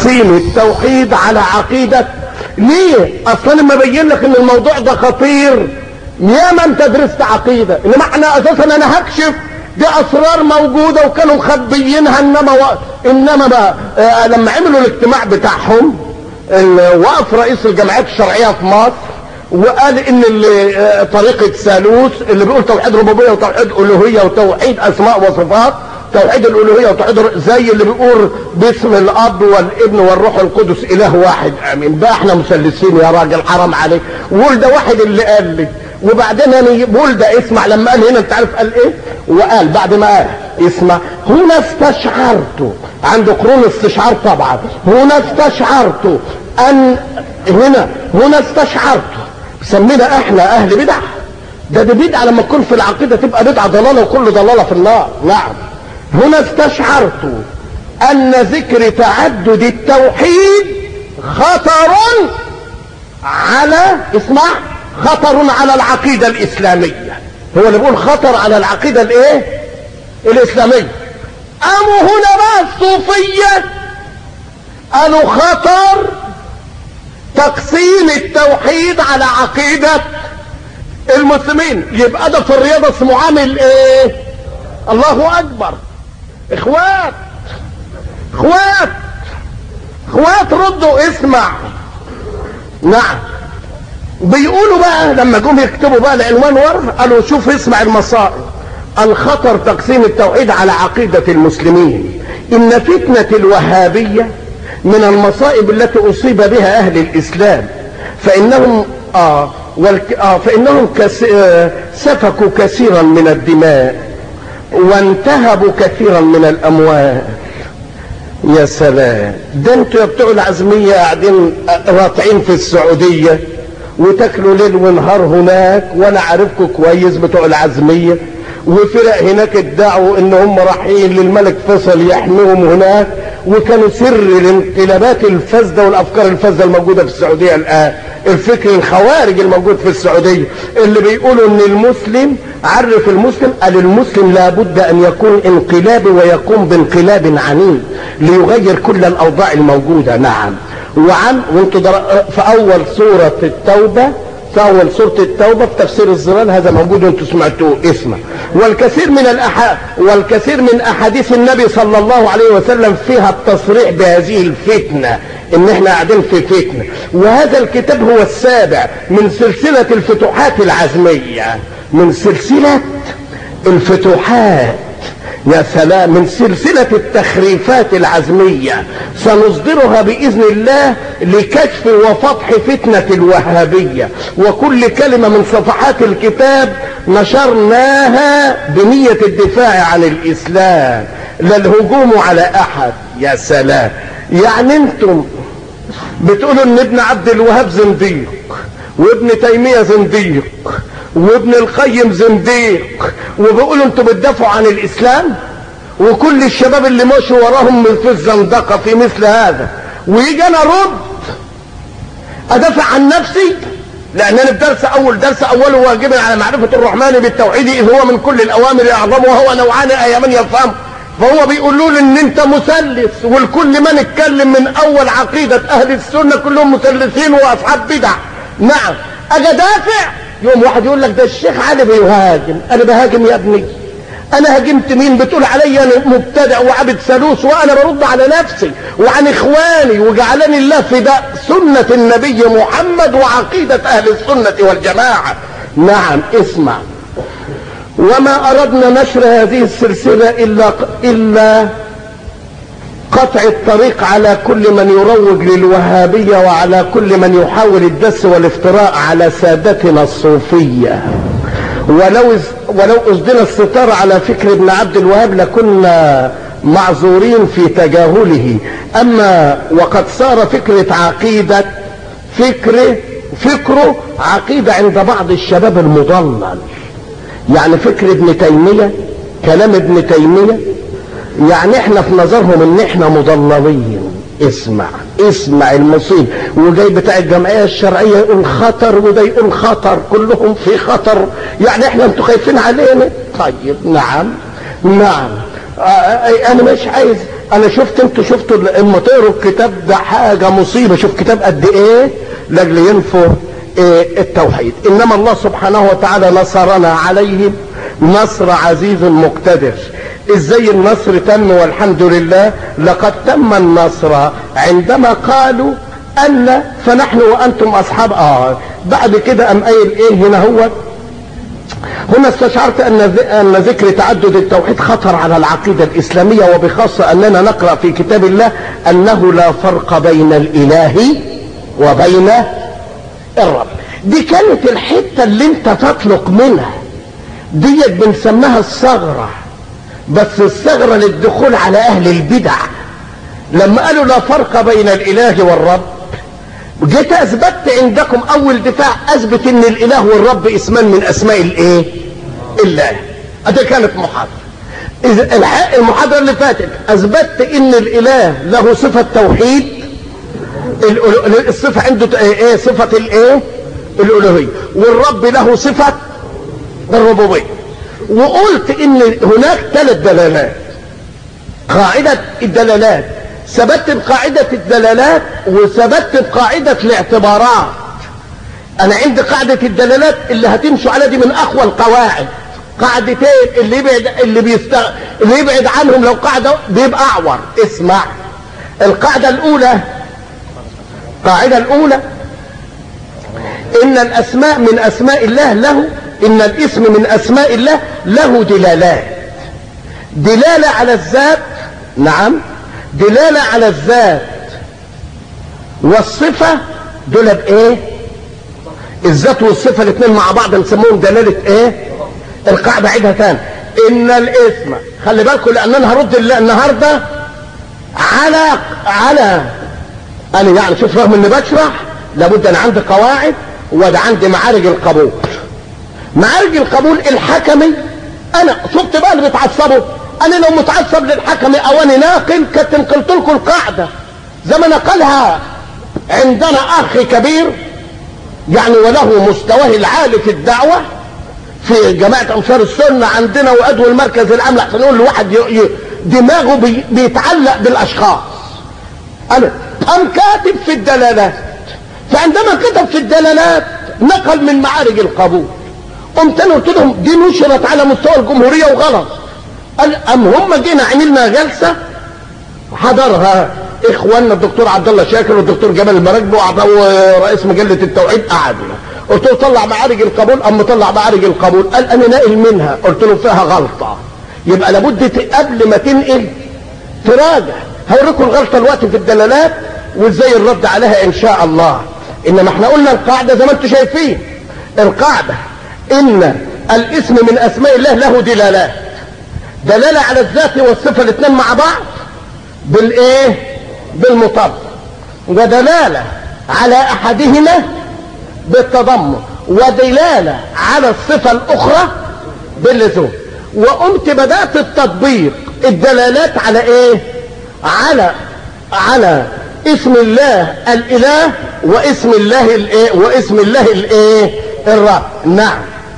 تقسيم التوحيد على عقيدة ليه اصلا لما بين لك ان الموضوع ده خطير يا ما انت درست عقيدة انما احنا اساسا انا هكشف دي اسرار موجودة وكانوا مخبيينها انما و... انما بقى آه لما عملوا الاجتماع بتاعهم ال- وقف رئيس الجمعيات الشرعية في مصر وقال ان ال- آه، طريقة ثالوث اللي بيقول توحيد ربوبية وتوحيد الوهية وتوحيد اسماء وصفات توحيد الالوهية وتوحيد الر- زي اللي بيقول باسم الاب والابن والروح القدس اله واحد امين بقى احنا مثلثين يا راجل حرام عليك وقول ده واحد اللي قال لي وبعدين انا بقول ده اسمع لما قال هنا انت عارف قال ايه وقال بعد ما قال اسمع هنا استشعرت عند قرون استشعار طبعا هنا استشعرت ان هنا هنا استشعرت سمينا احنا اهل بدع ده دي بدعه لما تكون في العقيده تبقى بدعه ضلاله وكل ضلاله في النار نعم هنا استشعرت ان ذكر تعدد التوحيد خطر على اسمع خطر على العقيدة الإسلامية هو اللي بيقول خطر على العقيدة الايه الإسلامية قاموا هنا بقى الصوفية قالوا خطر تقسيم التوحيد على عقيدة المسلمين يبقى ده في الرياضة اسمه عامل ايه الله اكبر اخوات اخوات اخوات ردوا اسمع نعم بيقولوا بقى لما جم يكتبوا بقى العنوان ورا قالوا شوف اسمع المصائب الخطر تقسيم التوحيد على عقيدة المسلمين إن فتنة الوهابية من المصائب التي أصيب بها أهل الإسلام فإنهم آه والك آه فإنهم كس آه سفكوا كثيرا من الدماء وانتهبوا كثيرا من الأموال يا سلام ده انتوا يا بتوع العزمية قاعدين راطعين في السعودية وتاكلوا ليل ونهار هناك وانا عارفكم كويس بتوع العزمية وفرق هناك ادعوا ان هم رايحين للملك فيصل يحميهم هناك وكانوا سر الانقلابات الفاسدة والافكار الفاسدة الموجودة في السعودية الان الفكر الخوارج الموجود في السعودية اللي بيقولوا ان المسلم عرف المسلم قال المسلم لابد ان يكون انقلابي ويقوم بانقلاب عنيف ليغير كل الاوضاع الموجودة نعم وعن وانتوا در... في اول سورة التوبة في اول سورة التوبة في تفسير الظلال هذا موجود وانتوا سمعتوه اسمه والكثير من الأح... والكثير من احاديث النبي صلى الله عليه وسلم فيها التصريح بهذه الفتنة ان احنا قاعدين في فتنة وهذا الكتاب هو السابع من سلسلة الفتوحات العزمية من سلسلة الفتوحات يا سلام من سلسلة التخريفات العزمية سنصدرها بإذن الله لكشف وفتح فتنة الوهابية وكل كلمة من صفحات الكتاب نشرناها بنية الدفاع عن الإسلام لا الهجوم على أحد يا سلام يعني انتم بتقولوا ان ابن عبد الوهاب زنديق وابن تيمية زنديق وابن القيم زنديق وبيقولوا انتوا بتدافعوا عن الاسلام وكل الشباب اللي مشوا وراهم في الزندقة في مثل هذا ويجي انا ارد ادافع عن نفسي لان انا في درس اول درس اوله واجب على معرفة الرحمن بالتوحيد اذ هو من كل الاوامر اعظم وهو نوعان اي من يفهم فهو بيقولوا لي ان انت مثلث والكل ما نتكلم من اول عقيدة اهل السنة كلهم مثلثين واصحاب بدع نعم اجي ادافع يوم واحد يقول لك ده الشيخ علي بيهاجم انا بهاجم يا ابني انا هاجمت مين بتقول علي انا مبتدع وعبد ثالوث وانا برد على نفسي وعن اخواني وجعلني الله فداء سنة النبي محمد وعقيدة اهل السنة والجماعة نعم اسمع وما اردنا نشر هذه السلسلة الا الا قطع الطريق على كل من يروج للوهابية وعلى كل من يحاول الدس والافتراء على سادتنا الصوفية ولو ولو أسدنا الستار على فكر ابن عبد الوهاب لكنا معذورين في تجاهله أما وقد صار فكرة عقيدة فكره فكره عقيدة عند بعض الشباب المضلل يعني فكر ابن تيمية كلام ابن تيمية يعني احنا في نظرهم ان احنا مضللين اسمع اسمع المصيب وجاي بتاع الجمعيه الشرعيه يقول خطر وده يقول خطر كلهم في خطر يعني احنا انتوا خايفين علينا طيب نعم نعم آه انا مش عايز انا شفت انتوا شفتوا اما تقروا الكتاب ده حاجه مصيبه شوف كتاب قد ايه لاجل ينفوا إيه التوحيد انما الله سبحانه وتعالى نصرنا عليهم نصر عزيز مقتدر ازاي النصر تم والحمد لله لقد تم النصر عندما قالوا ان فنحن وانتم اصحاب اه بعد كده ام قايل ايه هنا هو هنا استشعرت ان ان ذكر تعدد التوحيد خطر على العقيده الاسلاميه وبخاصه اننا نقرا في كتاب الله انه لا فرق بين الاله وبين الرب دي كانت الحته اللي انت تطلق منها ديت بنسميها الثغره بس الثغره للدخول على اهل البدع لما قالوا لا فرق بين الاله والرب جيت اثبتت عندكم اول دفاع اثبت ان الاله والرب اسمان من اسماء الايه الله ادي كانت محاضره اذا المحاضره اللي فاتت اثبتت ان الاله له صفه توحيد الصفه عنده ايه صفه الايه الالوهيه والرب له صفه الربوبيه وقلت ان هناك ثلاث دلالات قاعده الدلالات ثبت بقاعدة الدلالات وثبت بقاعدة الاعتبارات انا عندي قاعدة الدلالات اللي هتمشوا على دي من اقوى القواعد قاعدتين اللي يبعد اللي بيست اللي يبعد عنهم لو قاعدة بيبقى اعور اسمع القاعدة الاولى القاعدة الاولى ان الاسماء من اسماء الله له ان الاسم من اسماء الله له دلالات دلالة على الذات نعم دلالة على الذات والصفة دول بايه الذات والصفة الاثنين مع بعض نسموهم دلالة ايه القاعدة عيدها تاني ان الاسم خلي بالكم لان انا هرد النهاردة على على انا يعني شوف رغم اني بشرح لابد انا عندي قواعد وده عندي معارج القبول معارج القبول الحكمي انا شفت بقى اللي بيتعصبوا انا لو متعصب للحكم او انا ناقل كنت نقلت لكم القاعده زي ما نقلها عندنا اخ كبير يعني وله مستواه العالي في الدعوه في جماعه انصار السنه عندنا وادوى المركز العام لحسن نقول لواحد دماغه بي بيتعلق بالاشخاص انا قام كاتب في الدلالات فعندما كتب في الدلالات نقل من معارج القبول قمت انا قلت لهم دي نشرت على مستوى الجمهوريه وغلط قال ام هم جينا عملنا جلسه حضرها اخواننا الدكتور عبد الله شاكر والدكتور جمال المراكبي ورئيس مجله التوحيد قعدنا قلت له طلع معارج القبول ام طلع معارج القبول قال انا ناقل منها قلت له فيها غلطه يبقى لابد قبل ما تنقل تراجع هوريكم الغلطه الوقت في الدلالات وازاي الرد عليها ان شاء الله انما احنا قلنا القاعده زي ما انتم شايفين القاعده ان الاسم من اسماء الله له دلالات دلالة على الذات والصفة الاثنين مع بعض بالايه بالمطابقة ودلالة على احدهما بالتضمن ودلالة على الصفة الاخرى باللزوم وقمت بدأت التطبيق الدلالات على ايه على على اسم الله الاله واسم الله الايه واسم الله الايه الرب نعم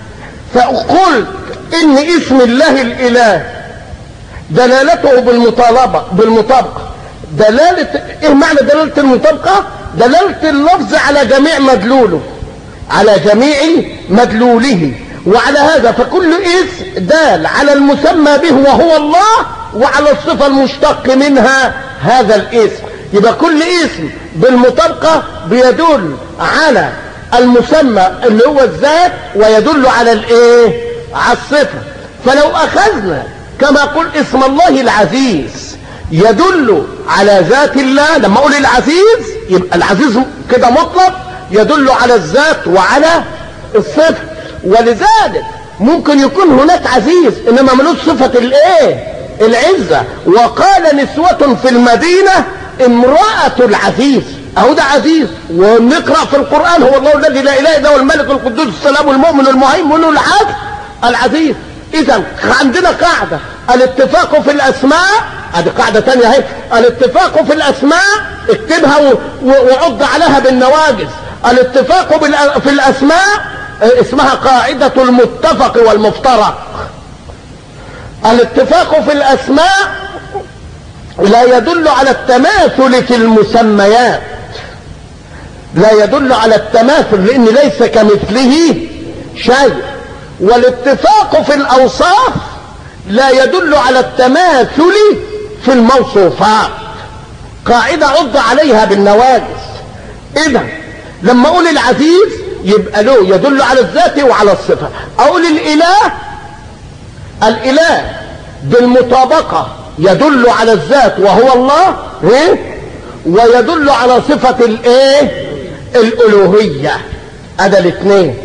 فقلت ان اسم الله الاله دلالته بالمطالبه بالمطابقه دلاله ايه معنى دلاله المطابقه دلاله اللفظ على جميع مدلوله على جميع مدلوله وعلى هذا فكل اسم دال على المسمى به وهو الله وعلى الصفه المشتق منها هذا الاسم يبقى كل اسم بالمطابقه بيدل على المسمى اللي هو الذات ويدل على الايه على الصفة فلو أخذنا كما قل اسم الله العزيز يدل على ذات الله لما أقول العزيز يبقى العزيز كده مطلق يدل على الذات وعلى الصفة ولذلك ممكن يكون هناك عزيز إنما ملوش صفة الإيه العزة وقال نسوة في المدينة امرأة العزيز اهو ده عزيز ونقرأ في القرآن هو الله الذي لا اله الا هو الملك القدوس السلام المؤمن المهيمن العدل العزيز اذا عندنا قاعدة الاتفاق في الاسماء ادي قاعدة تانية اهي الاتفاق في الاسماء اكتبها وعض عليها بالنواجز الاتفاق في الاسماء اسمها قاعدة المتفق والمفترق الاتفاق في الاسماء لا يدل على التماثل في المسميات لا يدل على التماثل لان ليس كمثله شيء والاتفاق في الاوصاف لا يدل على التماثل في الموصوفات قاعدة عض عليها بالنواجس اذا لما اقول العزيز يبقى له يدل على الذات وعلى الصفة اقول الاله الاله بالمطابقة يدل على الذات وهو الله ايه ويدل على صفة الايه الالوهية هذا الاثنين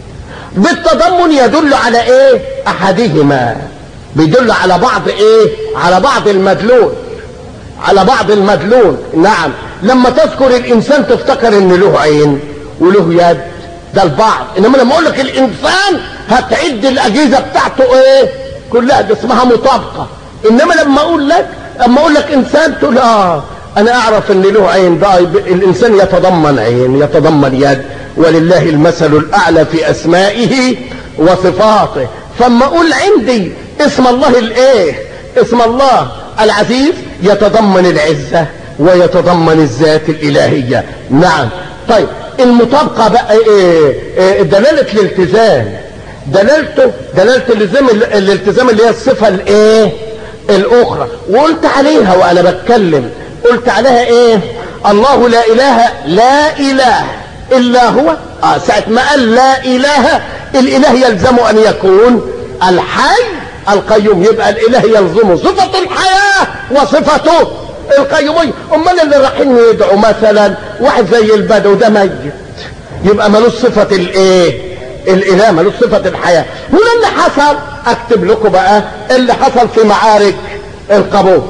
بالتضمن يدل على ايه احدهما بيدل على بعض ايه على بعض المدلول على بعض المدلول نعم لما تذكر الانسان تفتكر ان له عين وله يد ده البعض انما لما اقول لك الانسان هتعد الاجهزه بتاعته ايه كلها دي اسمها مطابقه انما لما اقول لك اما اقول لك انسان تقول اه انا اعرف ان له عين ده الانسان يتضمن عين يتضمن يد ولله المثل الاعلى في اسمائه وصفاته فاما اقول عندي اسم الله الايه اسم الله العزيز يتضمن العزة ويتضمن الذات الالهية نعم طيب المطابقة بقى ايه, إيه دلالة الالتزام دلالته دلالة الالتزام الالتزام اللي هي الصفة الايه الاخرى وقلت عليها وانا بتكلم قلت عليها ايه الله لا اله لا اله الا هو آه ساعة ما قال لا اله الاله يلزم ان يكون الحي القيوم يبقى الاله يلزمه صفة الحياة وصفته القيومية امال اللي رايحين يدعوا مثلا واحد زي البدو ده ميت يبقى ملوش صفة الايه الاله ملوش صفة الحياة هنا اللي حصل اكتب لكم بقى اللي حصل في معارك القبول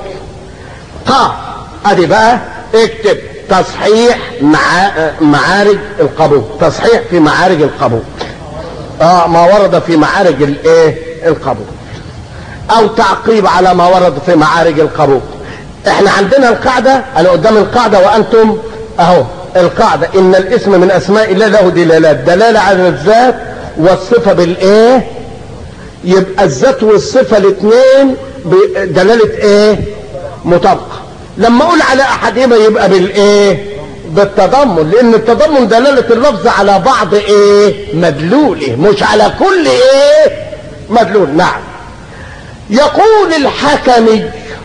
ها ادي بقى اكتب تصحيح مع معارج القبول تصحيح في معارج القبول اه ما ورد في معارج الايه القبول او تعقيب على ما ورد في معارج القبول احنا عندنا القاعدة انا قدام القاعدة وانتم اهو القاعدة ان الاسم من اسماء الله له دلالات دلالة على الذات والصفة بالايه يبقى الذات والصفة الاثنين دلالة ايه مطابقة لما اقول على احدهما يبقى بالايه بالتضمن لان التضمن دلالة اللفظ على بعض ايه مدلوله مش على كل ايه مدلول نعم يقول الحكمي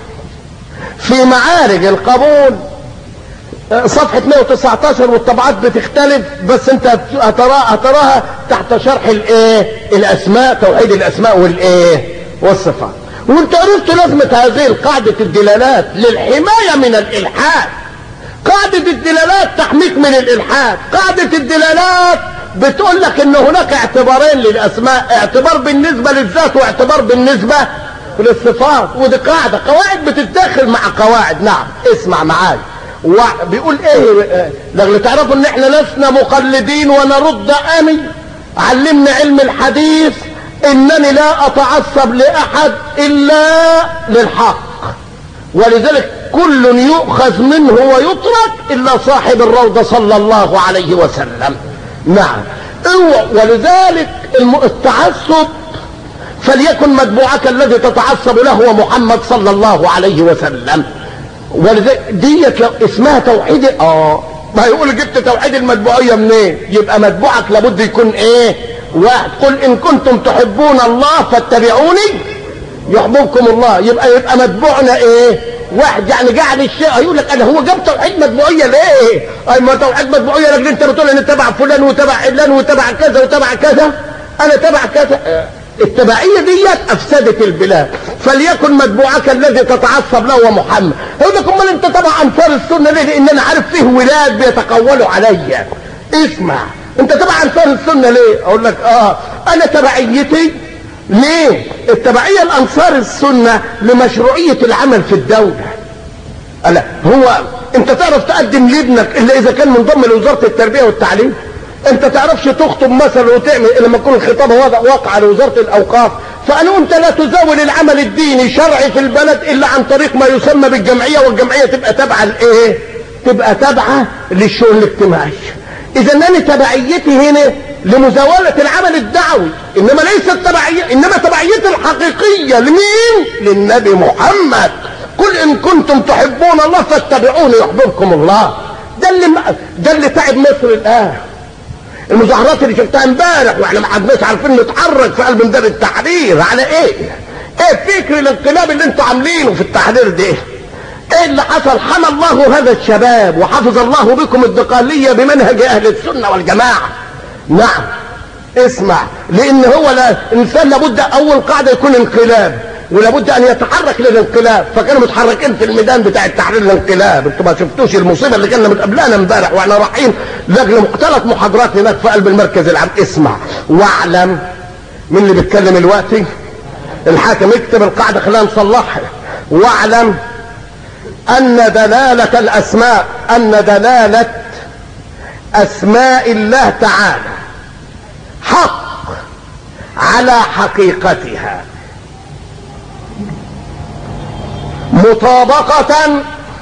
في معارج القبول صفحة 119 والطبعات بتختلف بس انت هتراها, هتراها تحت شرح الايه الاسماء توحيد الاسماء والايه والصفات وانت عرفت لازمة هذه القاعدة الدلالات للحماية من الالحاد قاعدة الدلالات تحميك من الالحاد قاعدة الدلالات بتقول لك ان هناك اعتبارين للاسماء اعتبار بالنسبة للذات واعتبار بالنسبة للصفات ودي قاعدة قواعد بتتداخل مع قواعد نعم اسمع معايا بيقول ايه لغل تعرفوا ان احنا لسنا مقلدين ونرد امي علمنا علم الحديث انني لا اتعصب لاحد الا للحق ولذلك كل يؤخذ منه ويترك الا صاحب الروضة صلى الله عليه وسلم نعم ولذلك التعصب فليكن متبوعك الذي تتعصب له هو محمد صلى الله عليه وسلم ولذلك ديت لو اسمها توحيد اه ما يقول جبت توحيد المتبوعيه منين يبقى متبوعك لابد يكون ايه واحد قل ان كنتم تحبون الله فاتبعوني يحببكم الله يبقى يبقى متبوعنا ايه واحد يعني قاعد الشيء يقول لك انا هو جاب توحيد متبوعيه ليه اي ما توحيد متبوعيه لكن انت بتقول انا تبع فلان وتبع علان وتبع كذا وتبع كذا انا تبع كذا التبعية ديت افسدت البلاد فليكن متبوعك الذي تتعصب له هو محمد يقول لك امال انت تبع انصار السنه ليه لان انا عارف فيه ولاد بيتقولوا عليا اسمع انت تبع انصار السنه ليه اقول لك اه انا تبعيتي ليه التبعيه الانصار السنه لمشروعيه العمل في الدوله ألا هو انت تعرف تقدم لابنك الا اذا كان منضم لوزاره التربيه والتعليم انت تعرفش تخطب مثلا وتعمل لما يكون الخطاب واقع لوزاره الاوقاف فانا انت لا تزاول العمل الديني شرعي في البلد الا عن طريق ما يسمى بالجمعيه والجمعيه تبقى تابعه لايه؟ تبقى تابعه للشؤون الاجتماعي. اذا انا تبعيتي هنا لمزاولة العمل الدعوي انما ليست تبعية انما تبعيته الحقيقية لمين للنبي محمد قل ان كنتم تحبون الله فاتبعوني يحببكم الله ده اللي ده اللي تعب مصر الان المظاهرات اللي شفتها امبارح واحنا ما حدناش عارفين نتحرك في قلب ميدان التحرير على ايه؟ ايه فكر الانقلاب اللي انتوا عاملينه في التحرير ده؟ ايه اللي حصل؟ حمى الله هذا الشباب وحفظ الله بكم الدقالية بمنهج اهل السنة والجماعة. نعم اسمع لان هو لا انسان لابد اول قاعدة يكون انقلاب ولابد ان يتحرك للانقلاب فكانوا متحركين في الميدان بتاع التحرير الانقلاب انتوا ما شفتوش المصيبه اللي كنا متقابلانا امبارح واحنا رايحين لجنه مختلط محاضرات هناك في قلب المركز العام اسمع واعلم مين اللي بيتكلم دلوقتي الحاكم اكتب القاعده خلينا نصلحها واعلم ان دلاله الاسماء ان دلاله اسماء الله تعالى حق على حقيقتها مطابقة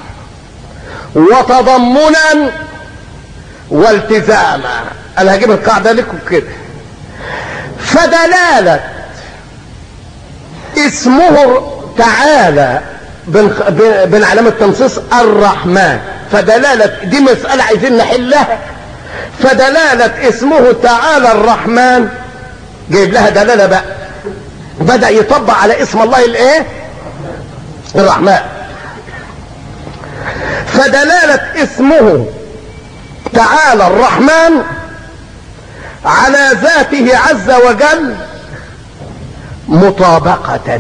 وتضمنا والتزاما انا هجيب القاعدة لكم كده فدلالة اسمه تعالى بين علامة تنصيص الرحمن فدلالة دي مسألة عايزين نحلها فدلالة اسمه تعالى الرحمن جايب لها دلالة بقى بدأ يطبق على اسم الله الايه الرحمن فدلالة اسمه تعالى الرحمن على ذاته عز وجل مطابقة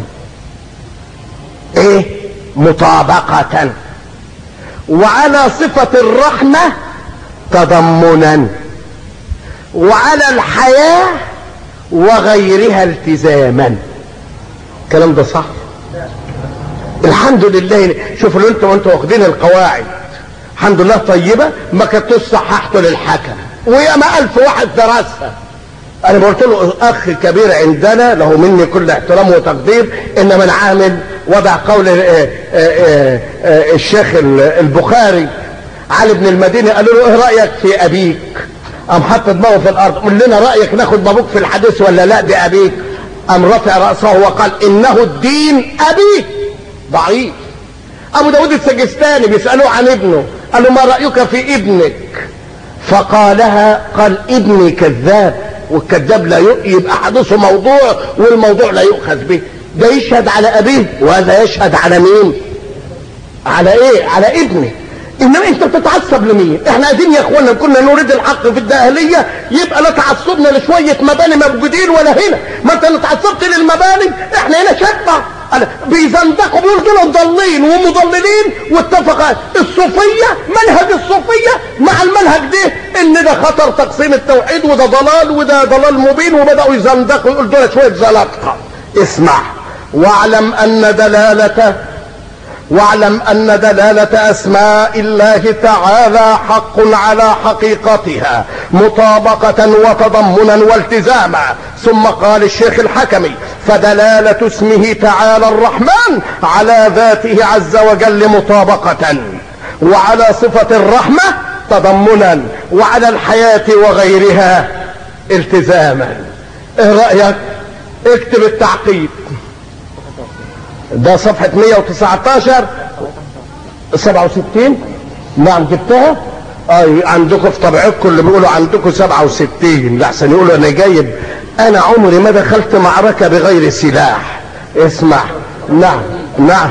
ايه مطابقة وعلى صفة الرحمة تضمنا وعلى الحياة وغيرها التزاما الكلام ده صح الحمد لله شوفوا لو انتوا وانتوا واخدين القواعد الحمد لله طيبة ما كنتوش صححتوا للحكم ويا ما ألف واحد درسها أنا قلت له أخ كبير عندنا له مني كل احترام وتقدير إن من عامل وضع قول اه اه اه الشيخ البخاري علي بن المديني قالوا له إيه رأيك في أبيك؟ قام حط دماغه في الأرض قول لنا رأيك ناخد بابوك في الحديث ولا لا دي أبيك؟ قام رفع رأسه وقال إنه الدين أبيك ضعيف ابو داود السجستاني بيسألوه عن ابنه قال له ما رأيك في ابنك فقالها قال ابني كذاب والكذاب لا يبقى حدثه موضوع والموضوع لا يؤخذ به ده يشهد على ابيه وهذا يشهد على مين على ايه على ابنه انما انت بتتعصب لمين احنا عايزين يا اخوانا كنا نريد الحق في الداهليه يبقى لا تعصبنا لشويه مباني موجودين ولا هنا ما انت اللي اتعصبت للمباني احنا هنا شتى بيزندقوا بيقولوا دول ضالين ومضللين واتفق الصوفيه منهج الصوفيه مع المنهج ده ان ده خطر تقسيم التوحيد وده ضلال وده ضلال مبين وبداوا يزندقوا يقولوا دول شويه زلطه اسمع واعلم ان دلاله واعلم ان دلاله اسماء الله تعالى حق على حقيقتها مطابقه وتضمنا والتزاما ثم قال الشيخ الحكمي فدلاله اسمه تعالى الرحمن على ذاته عز وجل مطابقه وعلى صفه الرحمه تضمنا وعلى الحياه وغيرها التزاما ايه رايك اكتب التعقيد ده صفحة 119 67 نعم جبتها اي عندكم في طبيعتكم اللي بيقولوا عندكم 67 لحسن يقولوا انا جايب انا عمري ما دخلت معركة بغير سلاح اسمع نعم نعم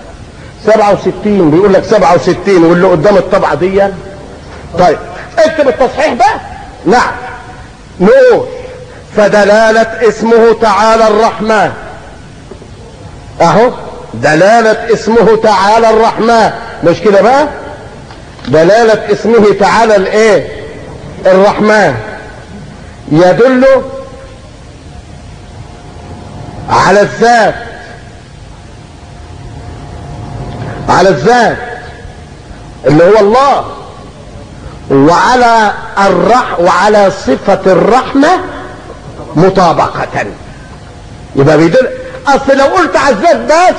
67 بيقول لك 67 واللي قدام الطبعة دي طيب اكتب التصحيح بقى نعم نقول فدلالة اسمه تعالى الرحمن اهو دلالة اسمه تعالى الرحمن مش كده بقى دلالة اسمه تعالى الايه الرحمن يدل على الذات على الذات اللي هو الله وعلى الرح وعلى صفة الرحمة مطابقة يبقى بيدل اصل لو قلت على الذات بس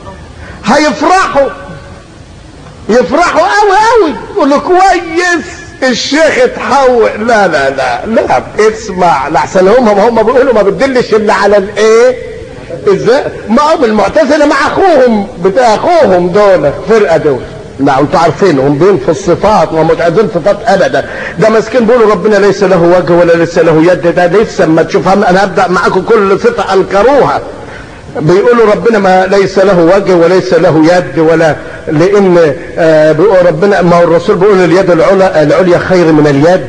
هيفرحوا يفرحوا قوي قوي يقولوا كويس الشيخ اتحول لا لا لا لا اسمع لحسن هم هم بيقولوا ما بتدلش الا على الايه ازاي ما هم المعتزله مع اخوهم بتاع اخوهم دول فرقه دول لا انتوا عارفينهم بين في الصفات ومتعدين صفات ابدا ده مسكين بيقولوا ربنا ليس له وجه ولا ليس له يد ده لسه اما تشوفها انا هبدا معاكم كل صفه انكروها بيقولوا ربنا ما ليس له وجه وليس له يد ولا لان آه بيقول ربنا ما هو الرسول بيقول اليد العليا العليا خير من اليد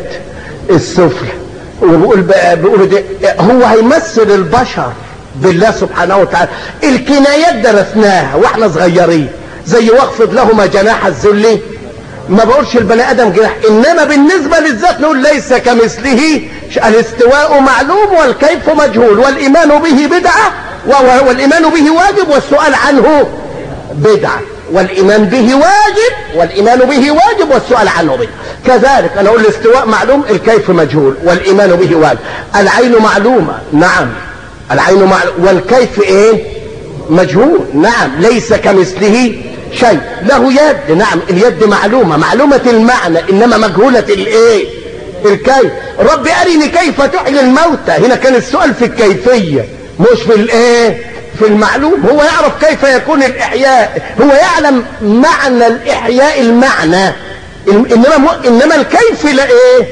السفلى وبيقول بقى بيقول دي هو هيمثل البشر بالله سبحانه وتعالى الكنايات درسناها واحنا صغيرين زي واخفض لهما جناح الذل ما بقولش البني ادم جناح انما بالنسبه للذات نقول ليس كمثله الاستواء معلوم والكيف مجهول والايمان به بدعه والايمان به واجب والسؤال عنه بدعه والايمان به واجب والايمان به واجب والسؤال عنه بدعه كذلك انا اقول الاستواء معلوم الكيف مجهول والايمان به واجب العين معلومه نعم العين معلومه والكيف ايه مجهول نعم ليس كمثله شيء له يد نعم اليد معلومة معلومة المعنى إنما مجهولة الإيه الكيف رب أرني كيف تحيي الموتى هنا كان السؤال في الكيفية مش في الإيه في المعلوم هو يعرف كيف يكون الإحياء هو يعلم معنى الإحياء المعنى إنما, إنما الكيف لا إيه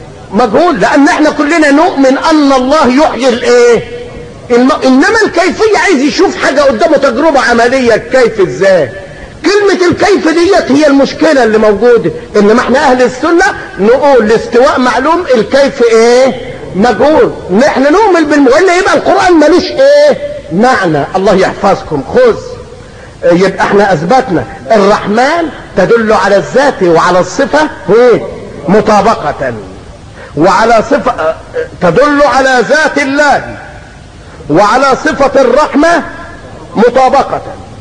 مجهول لأن احنا كلنا نؤمن أن الله يحيي الإيه الم... إنما الكيفية عايز يشوف حاجة قدامه تجربة عملية كيف إزاي كلمة الكيف ديت هي المشكلة اللي موجودة انما احنا اهل السنة نقول الاستواء معلوم الكيف ايه مجهول نحن نؤمن بالم... والا يبقى القرآن ملوش ايه معنى الله يحفظكم خذ يبقى احنا اثبتنا الرحمن تدل على الذات وعلى الصفة ايه مطابقة وعلى صفة تدل على ذات الله وعلى صفة الرحمة مطابقة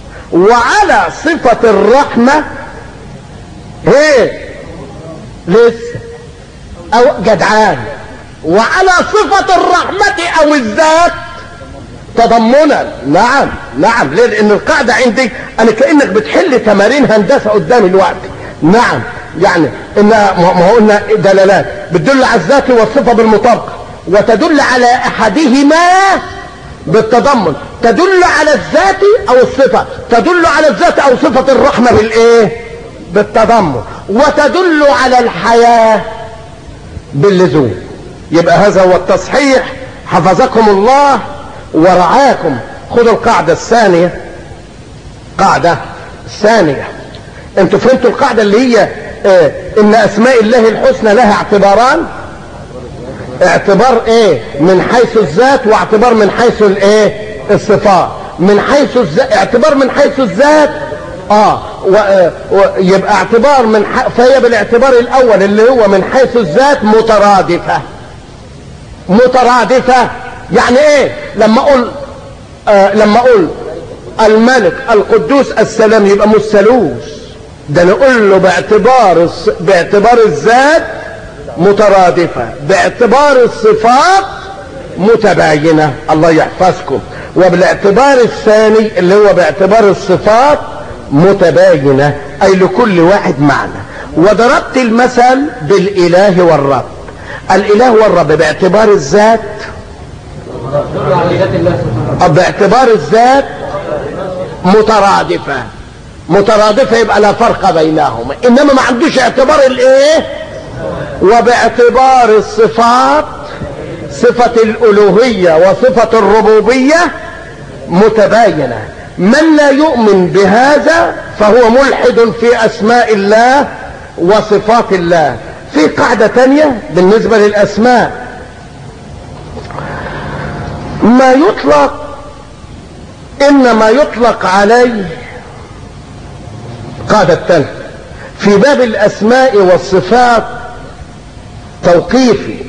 وعلى صفة الرحمة ايه لسه او جدعان وعلى صفة الرحمة او الذات تضمنا نعم نعم ليه لان القاعدة عندي انا كأنك بتحل تمارين هندسة قدامي الوقت نعم يعني ان ما قلنا دلالات بتدل على الذات والصفة بالمطابقة وتدل على احدهما بالتضمن تدل على الذات او الصفة تدل على الذات او صفة الرحمة بالايه بالتضمن وتدل على الحياة باللزوم يبقى هذا هو التصحيح حفظكم الله ورعاكم خذوا القاعدة الثانية قاعدة الثانية انتوا فهمتوا القاعدة اللي هي اه ان اسماء الله الحسنى لها اعتباران اعتبار ايه من حيث الذات واعتبار من حيث الايه الصفات من حيث الذات اعتبار من حيث الذات اه و... و... يبقى اعتبار من ح... فهي بالاعتبار الاول اللي هو من حيث الذات مترادفة مترادفة يعني ايه لما اقول آه لما اقول الملك القدوس السلام يبقى مش ثالوث ده نقول له باعتبار الص... باعتبار الذات مترادفة باعتبار الصفات متباينة الله يحفظكم وبالاعتبار الثاني اللي هو باعتبار الصفات متباينة أي لكل واحد معنى وضربت المثل بالإله والرب الإله والرب باعتبار الذات باعتبار الذات مترادفة مترادفة يبقى لا فرق بينهما إنما ما عندوش اعتبار الإيه وباعتبار الصفات صفة الألوهية وصفة الربوبية متباينة من لا يؤمن بهذا فهو ملحد في أسماء الله وصفات الله في قاعدة تانية بالنسبة للأسماء ما يطلق إنما يطلق عليه قاعدة تانية في باب الأسماء والصفات توقيفي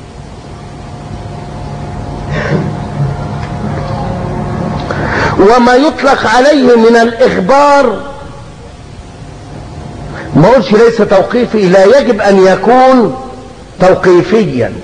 وما يطلق عليه من الإخبار ما قلش ليس توقيفي لا يجب أن يكون توقيفيا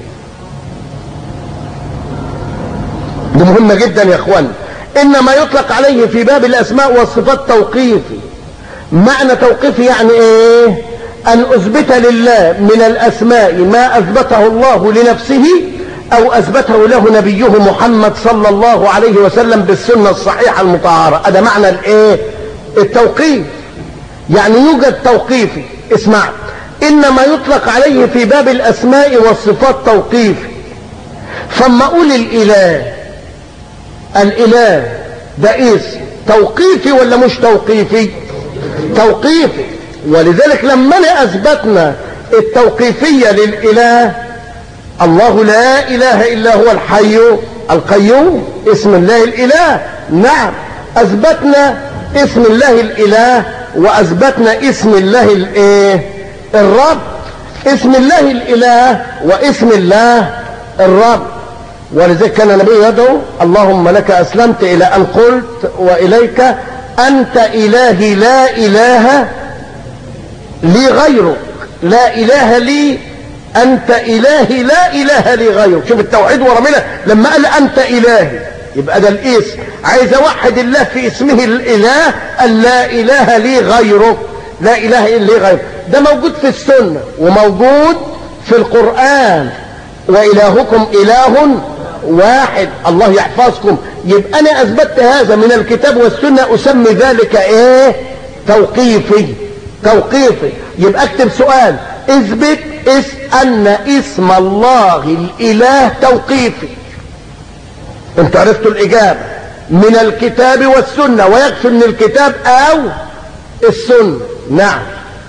دي مهمة جدا يا اخوان إنما يطلق عليه في باب الأسماء والصفات توقيفي معنى توقيفي يعني إيه أن أثبت لله من الأسماء ما أثبته الله لنفسه أو أثبته له نبيه محمد صلى الله عليه وسلم بالسنة الصحيحة المطهرة هذا معنى الإيه؟ التوقيف يعني يوجد توقيفي اسمع إنما يطلق عليه في باب الأسماء والصفات توقيفي فما أقول الإله الإله ده اسم توقيفي ولا مش توقيفي توقيفي ولذلك لما أثبتنا التوقيفية للإله الله لا إله إلا هو الحي القيوم اسم الله الإله نعم أثبتنا اسم الله الإله وأثبتنا اسم الله الإيه الرب اسم الله الإله واسم الله الرب ولذلك كان النبي يدعو اللهم لك أسلمت إلى أن قلت وإليك أنت إلهي لا إله لي غيرك لا إله لي أنت إلهي لا إله لي غيرك شوف التوحيد ورمنا لما قال أنت إلهي يبقى ده الاسم عايز أوحد الله في اسمه الإله أن لا إله لي غيرك لا إله إلا لي غيرك ده موجود في السنة وموجود في القرآن وإلهكم إله واحد الله يحفظكم يبقى أنا أثبتت هذا من الكتاب والسنة أسمي ذلك إيه توقيفي توقيفي يبقى اكتب سؤال اثبت اس أن اسم الله الإله توقيفي انت عرفتوا الإجابة من الكتاب والسنة ويكفي من الكتاب أو السنة نعم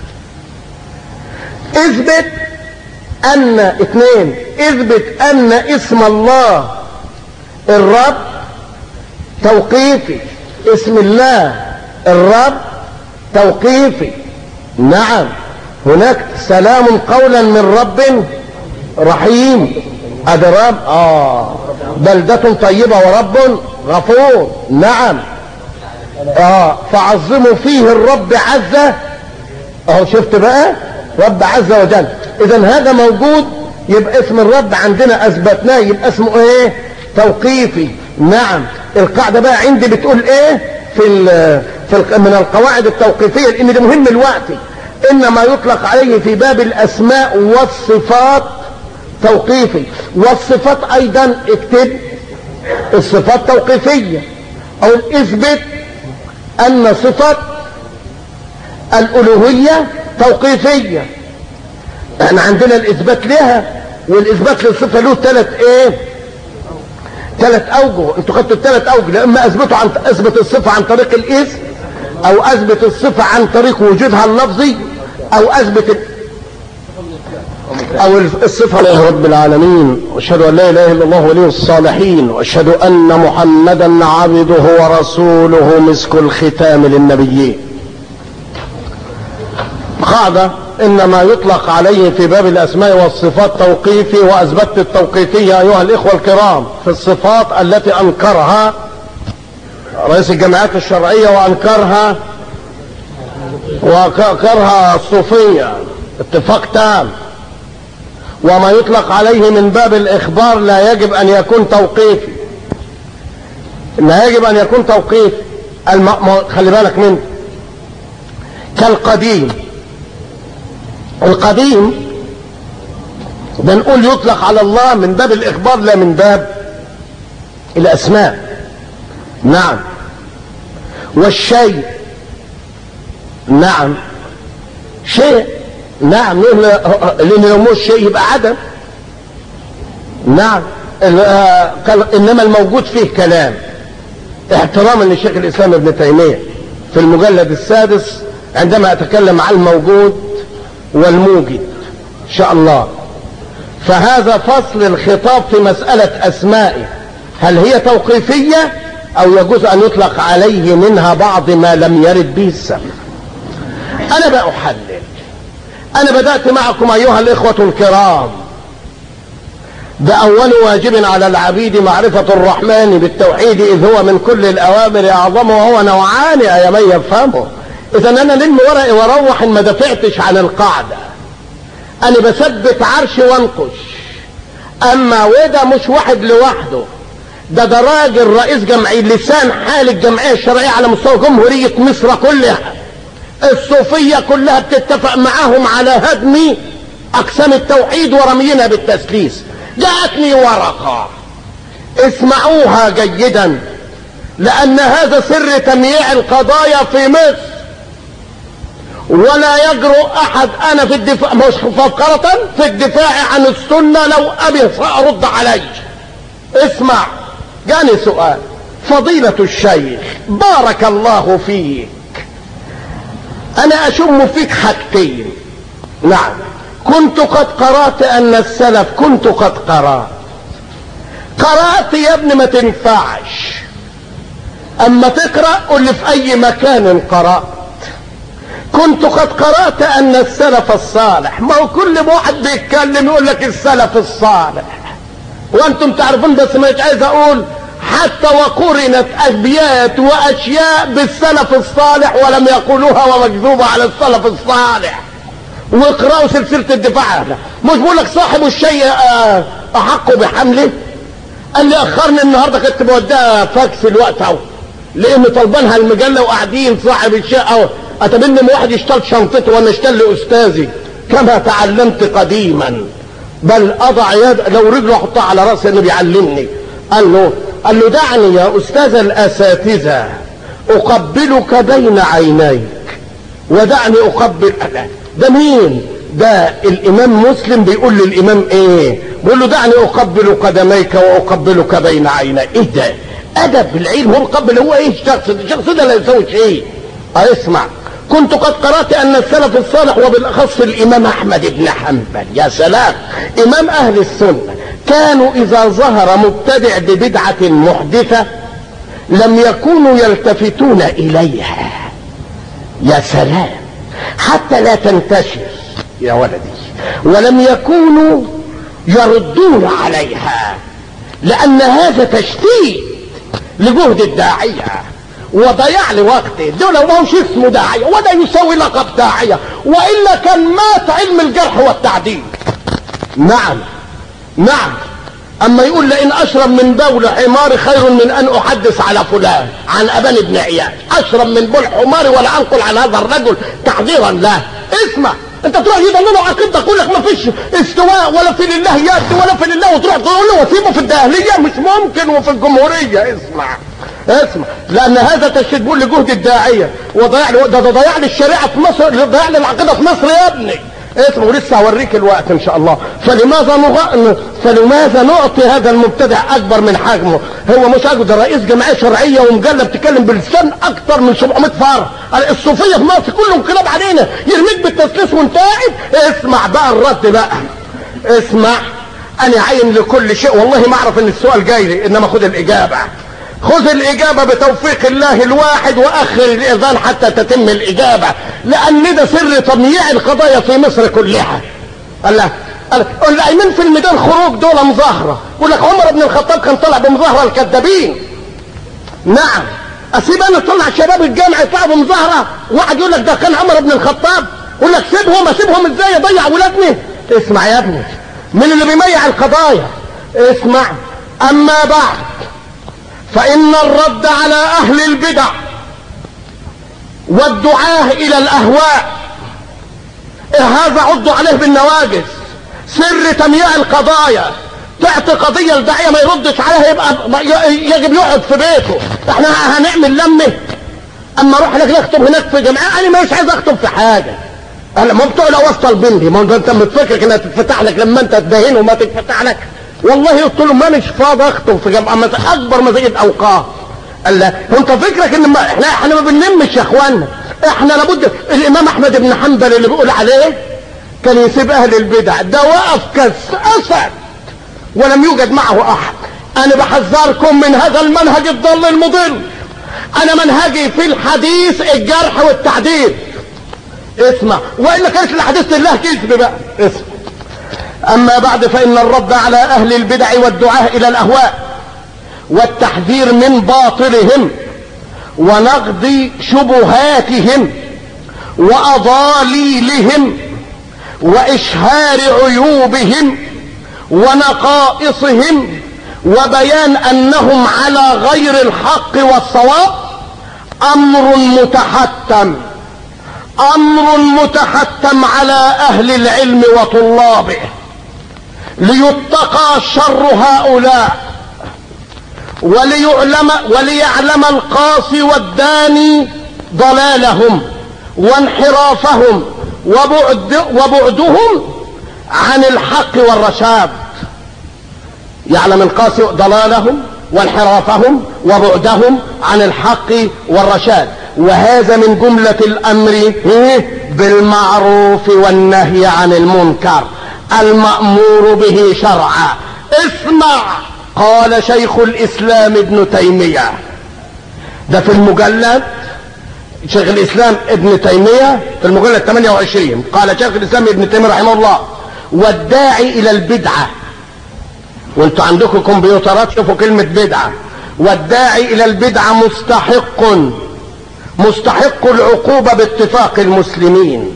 اثبت ان اثنين اثبت ان اسم الله الرب توقيفي اسم الله الرب توقيفي نعم هناك سلام قولا من رب رحيم ادي رب اه بلدة طيبة ورب غفور نعم اه فعظموا فيه الرب عز اهو شفت بقى رب عز وجل اذا هذا موجود يبقى اسم الرب عندنا اثبتناه يبقى اسمه ايه توقيفي نعم القاعدة بقى عندي بتقول ايه في, ال في ال من القواعد التوقيفية لان ده مهم الوقت انما يطلق عليه في باب الاسماء والصفات توقيفي والصفات ايضا اكتب الصفات توقيفية او اثبت ان صفة الالوهية توقيفية احنا عندنا الاثبات لها والاثبات للصفة له ثلاث ايه ثلاث اوجه انتوا خدتوا الثلاث اوجه لا اما اثبتوا عن اثبت الصفة عن طريق الاسم او اثبت الصفة عن طريق وجودها اللفظي او اثبت ال... او الصفة لله رب العالمين واشهد ان لا اله الا الله ولي الصالحين واشهد ان محمدا عبده ورسوله مسك الختام للنبيين قاعدة انما يطلق عليه في باب الاسماء والصفات توقيفي واثبتت التوقيفية ايها الاخوة الكرام في الصفات التي انكرها رئيس الجمعيات الشرعية وانكرها وانكرها الصوفية اتفاق تام وما يطلق عليه من باب الاخبار لا يجب ان يكون توقيفي لا يجب ان يكون توقيفي الم... خلي بالك منه كالقديم القديم بنقول يطلق على الله من باب الاخبار لا من باب الاسماء نعم والشيء نعم شيء نعم لان لو مش شيء يبقى عدم نعم انما الموجود فيه كلام احتراما لشيخ الاسلام ابن تيميه في المجلد السادس عندما اتكلم عن الموجود والموجد ان شاء الله فهذا فصل الخطاب في مسألة اسمائه هل هي توقيفية او يجوز ان يطلق عليه منها بعض ما لم يرد به السمع انا بقى احلل انا بدأت معكم ايها الاخوة الكرام بأول واجب على العبيد معرفة الرحمن بالتوحيد إذ هو من كل الأوامر أعظم وهو نوعان أي من يفهمه إذا أنا لم ورقي وروح ما دافعتش عن القاعدة أنا بثبت عرش وانقش أما وده مش واحد لوحده ده ده راجل رئيس جمعية لسان حال الجمعية الشرعية على مستوى جمهورية مصر كلها الصوفية كلها بتتفق معاهم على هدم اقسام التوحيد ورمينا بالتسليس جاءتني ورقة اسمعوها جيدا لان هذا سر تمييع القضايا في مصر ولا يجرؤ احد انا في الدفاع مش فقرة في الدفاع عن السنة لو ابي ارد علي اسمع جاني سؤال فضيلة الشيخ بارك الله فيك انا اشم فيك حاجتين نعم كنت قد قرأت ان السلف كنت قد قرأت قرأت يا ابني ما تنفعش اما تقرأ قل لي في اي مكان قرأت كنت قد قرأت ان السلف الصالح ما هو كل واحد بيتكلم يقول لك السلف الصالح وانتم تعرفون بس مش عايز اقول حتى وقرنت ابيات واشياء بالسلف الصالح ولم يقولوها ومكذوبة على السلف الصالح واقرأوا سلسلة الدفاع مش بقول لك صاحب الشيء احق بحمله قال لي اخرني النهارده كنت بوديها فاكس الوقت اهو لان طلبانها المجله وقاعدين صاحب الشقه اتمنى من واحد يشتري شنطته وانا اشتري استاذي كما تعلمت قديما بل اضع يد لو رجله احطها على راسي انه بيعلمني قال له قال له دعني يا استاذ الاساتذه اقبلك بين عينيك ودعني اقبل أنا. ده مين ده الامام مسلم بيقول للامام ايه بيقول له دعني اقبل قدميك واقبلك بين عيني ايه ده ادب العلم هو القبل هو ايه الشخص ده الشخص ده لا يسوي شيء اسمع كنت قد قرأت أن السلف الصالح وبالأخص الإمام أحمد بن حنبل يا سلام إمام أهل السنة كانوا إذا ظهر مبتدع ببدعة محدثة لم يكونوا يلتفتون إليها يا سلام حتى لا تنتشر يا ولدي ولم يكونوا يردون عليها لأن هذا تشتيت لجهد الداعية وضيع لي وقتي دول ما هوش اسمه داعية ولا يساوي لقب داعية وإلا كان مات علم الجرح والتعديل نعم نعم أما يقول لئن أشرب من بول حمار خير من أن أحدث على فلان عن أبان بن عياش أشرب من بول حماري ولا أنقل عن هذا الرجل تحذيرا له اسمع انت تروح يضللوا عقيدتك يقول لك ما فيش استواء ولا في لله يد ولا في لله وتروح تقول له وسيبه في الداهليه مش ممكن وفي الجمهوريه اسمع اسمع لان هذا تشديد بيقول لجهد الداعيه وضيع ده, ده ضيع لي الشريعه في مصر ضيع لي العقيده في مصر يا ابني اسمع ولسه هوريك الوقت ان شاء الله فلماذا نغ... فلماذا نعطي هذا المبتدع اكبر من حجمه هو مش اجد ده رئيس جمعيه شرعيه ومجله بتتكلم بلسان اكتر من 700 فرع الصوفيه في مصر كلهم كلاب علينا يرميك بالتسليس وانت قاعد اسمع بقى الرد بقى اسمع انا عين لكل شيء والله ما اعرف ان السؤال جاي لي انما خد الاجابه خذ الإجابة بتوفيق الله الواحد وأخر الإذان حتى تتم الإجابة لأن ده سر تمييع القضايا في مصر كلها الله اللي قايمين في الميدان خروج دول مظاهرة يقول لك عمر بن الخطاب كان طلع بمظاهرة الكذابين نعم أسيب أنا طلع شباب الجامعة يطلعوا بمظاهرة واحد يقول لك ده كان عمر بن الخطاب يقول لك سيبهم أسيبهم إزاي يضيع ولادني اسمع يا ابني من اللي بيميع القضايا اسمع أما بعد فإن الرد على أهل البدع والدعاه إلى الأهواء هذا عضوا عليه بالنواجس سر تمييع القضايا تعطي قضية الداعية ما يردش عليها يبقى يجب يقعد في بيته احنا هنعمل لمه اما اروح لك اخطب هناك في جماعة انا مش عايز اخطب في حاجة انا ما بتوع وسط البندي ما انت متفكر انها تتفتح لك لما انت تدهن وما تتفتح لك والله قلت له مانيش فاضي اخطب في جماعة اكبر مزايد اوقاف قال لا انت فكرك ان ما احنا احنا ما بنلمش يا اخوانا احنا لابد الامام احمد بن حنبل اللي بيقول عليه كان يسيب اهل البدع ده وقف كالاسد ولم يوجد معه احد انا بحذركم من هذا المنهج الضال المضل انا منهجي في الحديث الجرح والتعديل اسمع والا كانت الحديث لله كذب بقى اسمع اما بعد فان الرد على اهل البدع والدعاه الى الاهواء والتحذير من باطلهم ونقض شبهاتهم واضاليلهم واشهار عيوبهم ونقائصهم وبيان انهم على غير الحق والصواب امر متحتم امر متحتم على اهل العلم وطلابه ليتقى شر هؤلاء وليعلم وليعلم القاصي والداني ضلالهم وانحرافهم وبعد وبعدهم عن الحق والرشاد يعلم القاسي ضلالهم وانحرافهم وبعدهم عن الحق والرشاد وهذا من جملة الأمر بالمعروف والنهي عن المنكر المأمور به شرعا اسمع قال شيخ الإسلام ابن تيمية ده في المجلد شيخ الإسلام ابن تيمية في المجلد 28 قال شيخ الإسلام ابن تيمية رحمه الله والداعي إلى البدعة وانتوا عندكم كمبيوترات شوفوا كلمة بدعة والداعي إلى البدعة مستحق مستحق العقوبة باتفاق المسلمين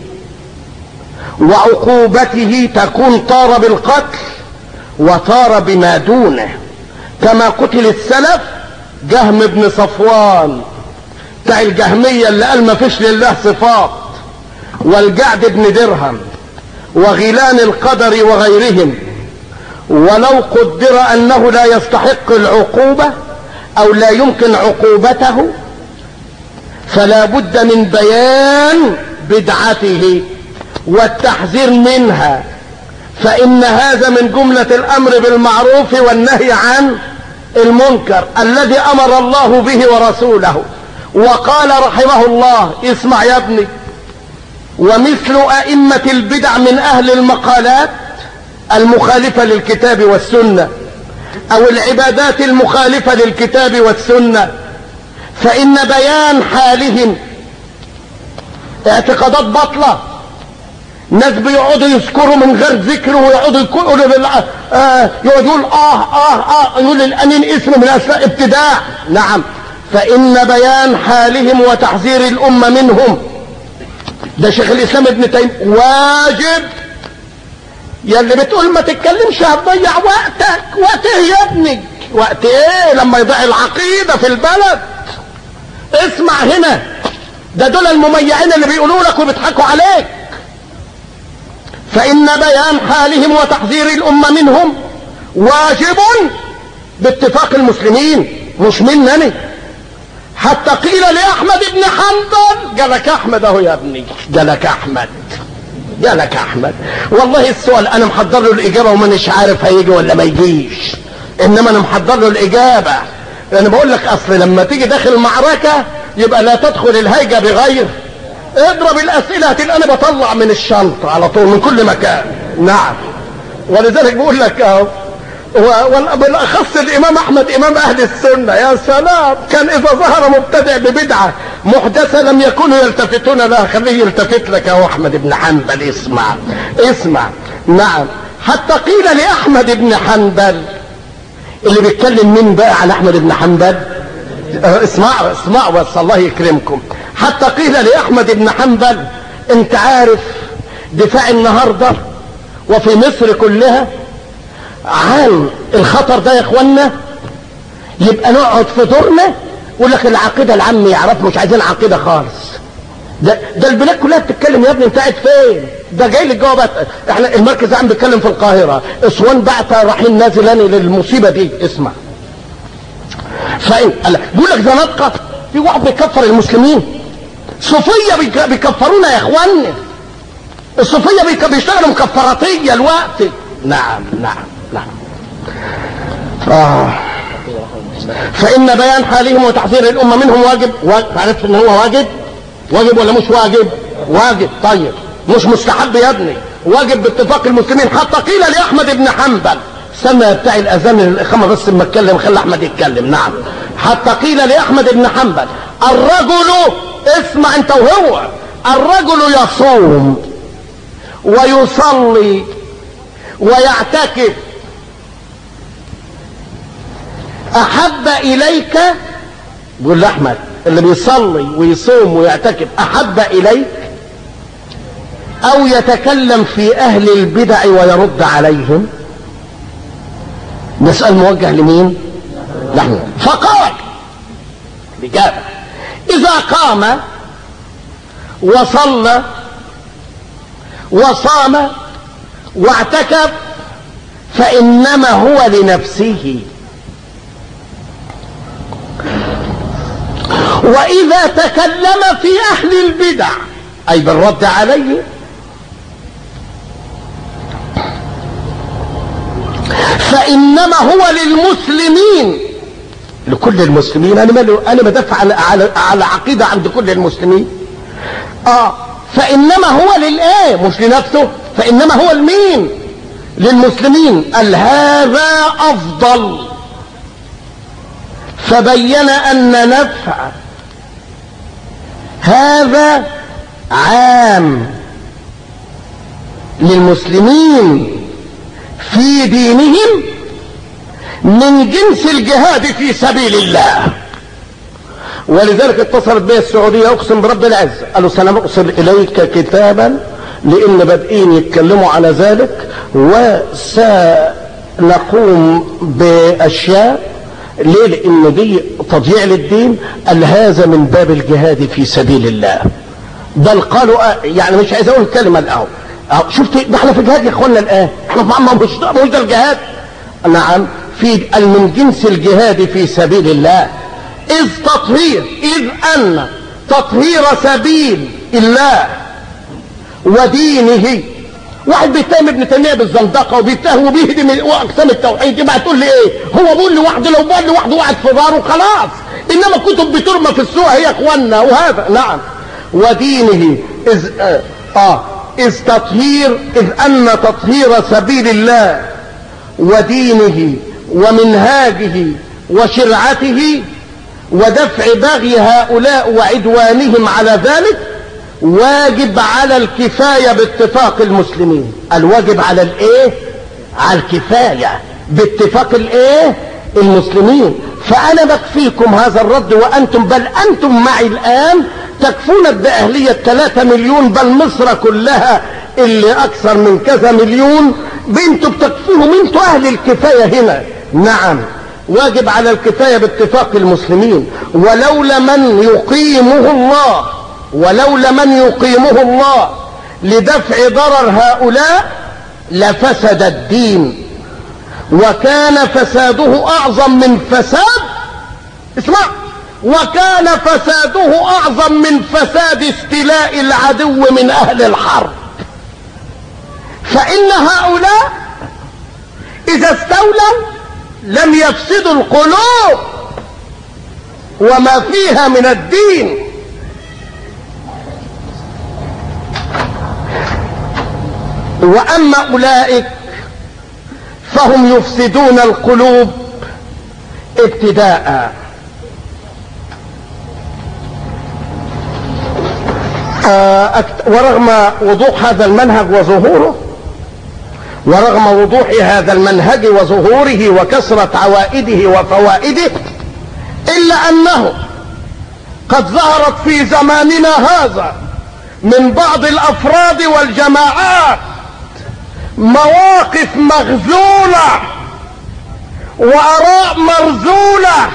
وعقوبته تكون طار بالقتل وطار بما دونه كما قتل السلف جهم بن صفوان بتاع الجهمية اللي قال ما فيش لله صفات والجعد بن درهم وغيلان القدر وغيرهم ولو قدر انه لا يستحق العقوبة او لا يمكن عقوبته فلا بد من بيان بدعته والتحذير منها فان هذا من جملة الامر بالمعروف والنهي عن المنكر الذي امر الله به ورسوله وقال رحمه الله اسمع يا ابني ومثل ائمة البدع من اهل المقالات المخالفة للكتاب والسنة او العبادات المخالفة للكتاب والسنة فان بيان حالهم اعتقادات باطلة ناس بيقعدوا يذكروا من غير ذكر ويقعدوا يقولوا بال... آه يقعد يقول اه اه اه يقول الانين اسم من اسماء ابتداع نعم فان بيان حالهم وتحذير الامه منهم ده شيخ الاسلام ابن تيميه واجب يا اللي بتقول ما تتكلمش هتضيع وقتك وقت ايه يا ابني وقت ايه لما يضيع العقيده في البلد اسمع هنا ده دول المميعين اللي بيقولوا لك وبيضحكوا عليك فإن بيان حالهم وتحذير الأمة منهم واجب باتفاق المسلمين مش منني حتى قيل لأحمد بن حنبل قالك أحمد أهو يا ابني قالك أحمد قالك أحمد والله السؤال أنا محضر له الإجابة ومانيش عارف هيجي ولا ما يجيش إنما أنا محضر له الإجابة أنا بقول لك أصل لما تيجي داخل المعركة يبقى لا تدخل الهيجة بغير اضرب الاسئله هتلاقي انا بطلع من الشنطه على طول من كل مكان نعم ولذلك بقول لك اهو وبالاخص الامام احمد امام اهل السنه يا سلام كان اذا ظهر مبتدع ببدعه محدثه لم يكونوا يلتفتون لها خليه يلتفت لك يا احمد بن حنبل اسمع اسمع نعم حتى قيل لاحمد بن حنبل اللي بيتكلم مين بقى على احمد بن حنبل اسمعوا اسمعوا بس الله يكرمكم حتى قيل لأحمد بن حنبل انت عارف دفاع النهاردة وفي مصر كلها عن الخطر ده يا اخوانا يبقى نقعد في دورنا يقول لك العقيدة العامة يعرف مش عايزين عقيدة خالص ده, ده البلاد كلها بتتكلم يا ابني انت قاعد فين ده جاي لك جوابات احنا المركز عم بيتكلم في القاهرة اسوان بعت رايحين نازلاني للمصيبة دي اسمع فإن بيقول لك زنادقة في واحد بيكفر المسلمين صوفية بيكفرونا يا اخوانا الصوفية بيشتغلوا مكفراتية الوقت نعم نعم نعم آه. فإن بيان حالهم وتحذير الأمة منهم واجب عرفت إن هو واجب واجب ولا مش واجب واجب طيب مش مستحب يا ابني واجب باتفاق المسلمين حتى قيل لأحمد بن حنبل استنى بتاع الأذان الإقامة بس ما اتكلم خلي أحمد يتكلم نعم حتى قيل لأحمد بن حنبل الرجل اسمع انت وهو الرجل يصوم ويصلي ويعتكف احب اليك بيقول احمد اللي بيصلي ويصوم ويعتكف احب اليك او يتكلم في اهل البدع ويرد عليهم ده سؤال موجه لمين نحن فقال الاجابه اذا قام وصلى وصام واعتكف فإنما هو لنفسه وإذا تكلم في أهل البدع أي بالرد عليه فإنما هو للمسلمين لكل المسلمين أنا مالي أنا بدافع على, على, على عقيدة عند كل المسلمين آه فإنما هو للآية مش لنفسه فإنما هو المين للمسلمين قال هذا أفضل فبين أن نفع هذا عام للمسلمين في دينهم من جنس الجهاد في سبيل الله ولذلك اتصلت به السعودية اقسم برب العزة قالوا سنرسل اليك كتابا لان بادئين يتكلموا على ذلك وسنقوم باشياء ليه لان دي تضييع للدين قال هذا من باب الجهاد في سبيل الله بل قالوا يعني مش عايز اقول الكلمه الاول شفت ده احنا في جهاد يا اخوانا الان احنا مش مش ده الجهاد نعم في من جنس الجهاد في سبيل الله اذ تطهير اذ ان تطهير سبيل الله ودينه واحد بيتهم ابن تيميه بالزندقه وبيتهم وبيهدم اقسام التوحيد يبقى تقول لي ايه هو بيقول لوحده لو بيقول لوحده واحد في داره خلاص انما كتب بترمى في السوق هي اخواننا وهذا نعم ودينه اذ اه, آه إذ تطهير إذ أن تطهير سبيل الله ودينه ومنهاجه وشرعته ودفع بغي هؤلاء وعدوانهم على ذلك واجب على الكفاية باتفاق المسلمين الواجب على الايه على الكفاية باتفاق الايه المسلمين فانا بكفيكم هذا الرد وانتم بل انتم معي الان تكفون بأهلية 3 مليون بل مصر كلها اللي أكثر من كذا مليون بنتوا بتكفوهم انتوا أهل الكفاية هنا نعم واجب على الكفاية باتفاق المسلمين ولولا من يقيمه الله ولولا من يقيمه الله لدفع ضرر هؤلاء لفسد الدين وكان فساده أعظم من فساد اسمع وكان فساده اعظم من فساد استيلاء العدو من اهل الحرب فان هؤلاء اذا استولوا لم يفسدوا القلوب وما فيها من الدين واما اولئك فهم يفسدون القلوب ابتداء ورغم وضوح هذا المنهج وظهوره ورغم وضوح هذا المنهج وظهوره وكثرة عوائده وفوائده إلا أنه قد ظهرت في زماننا هذا من بعض الأفراد والجماعات مواقف مغزولة وآراء مرزولة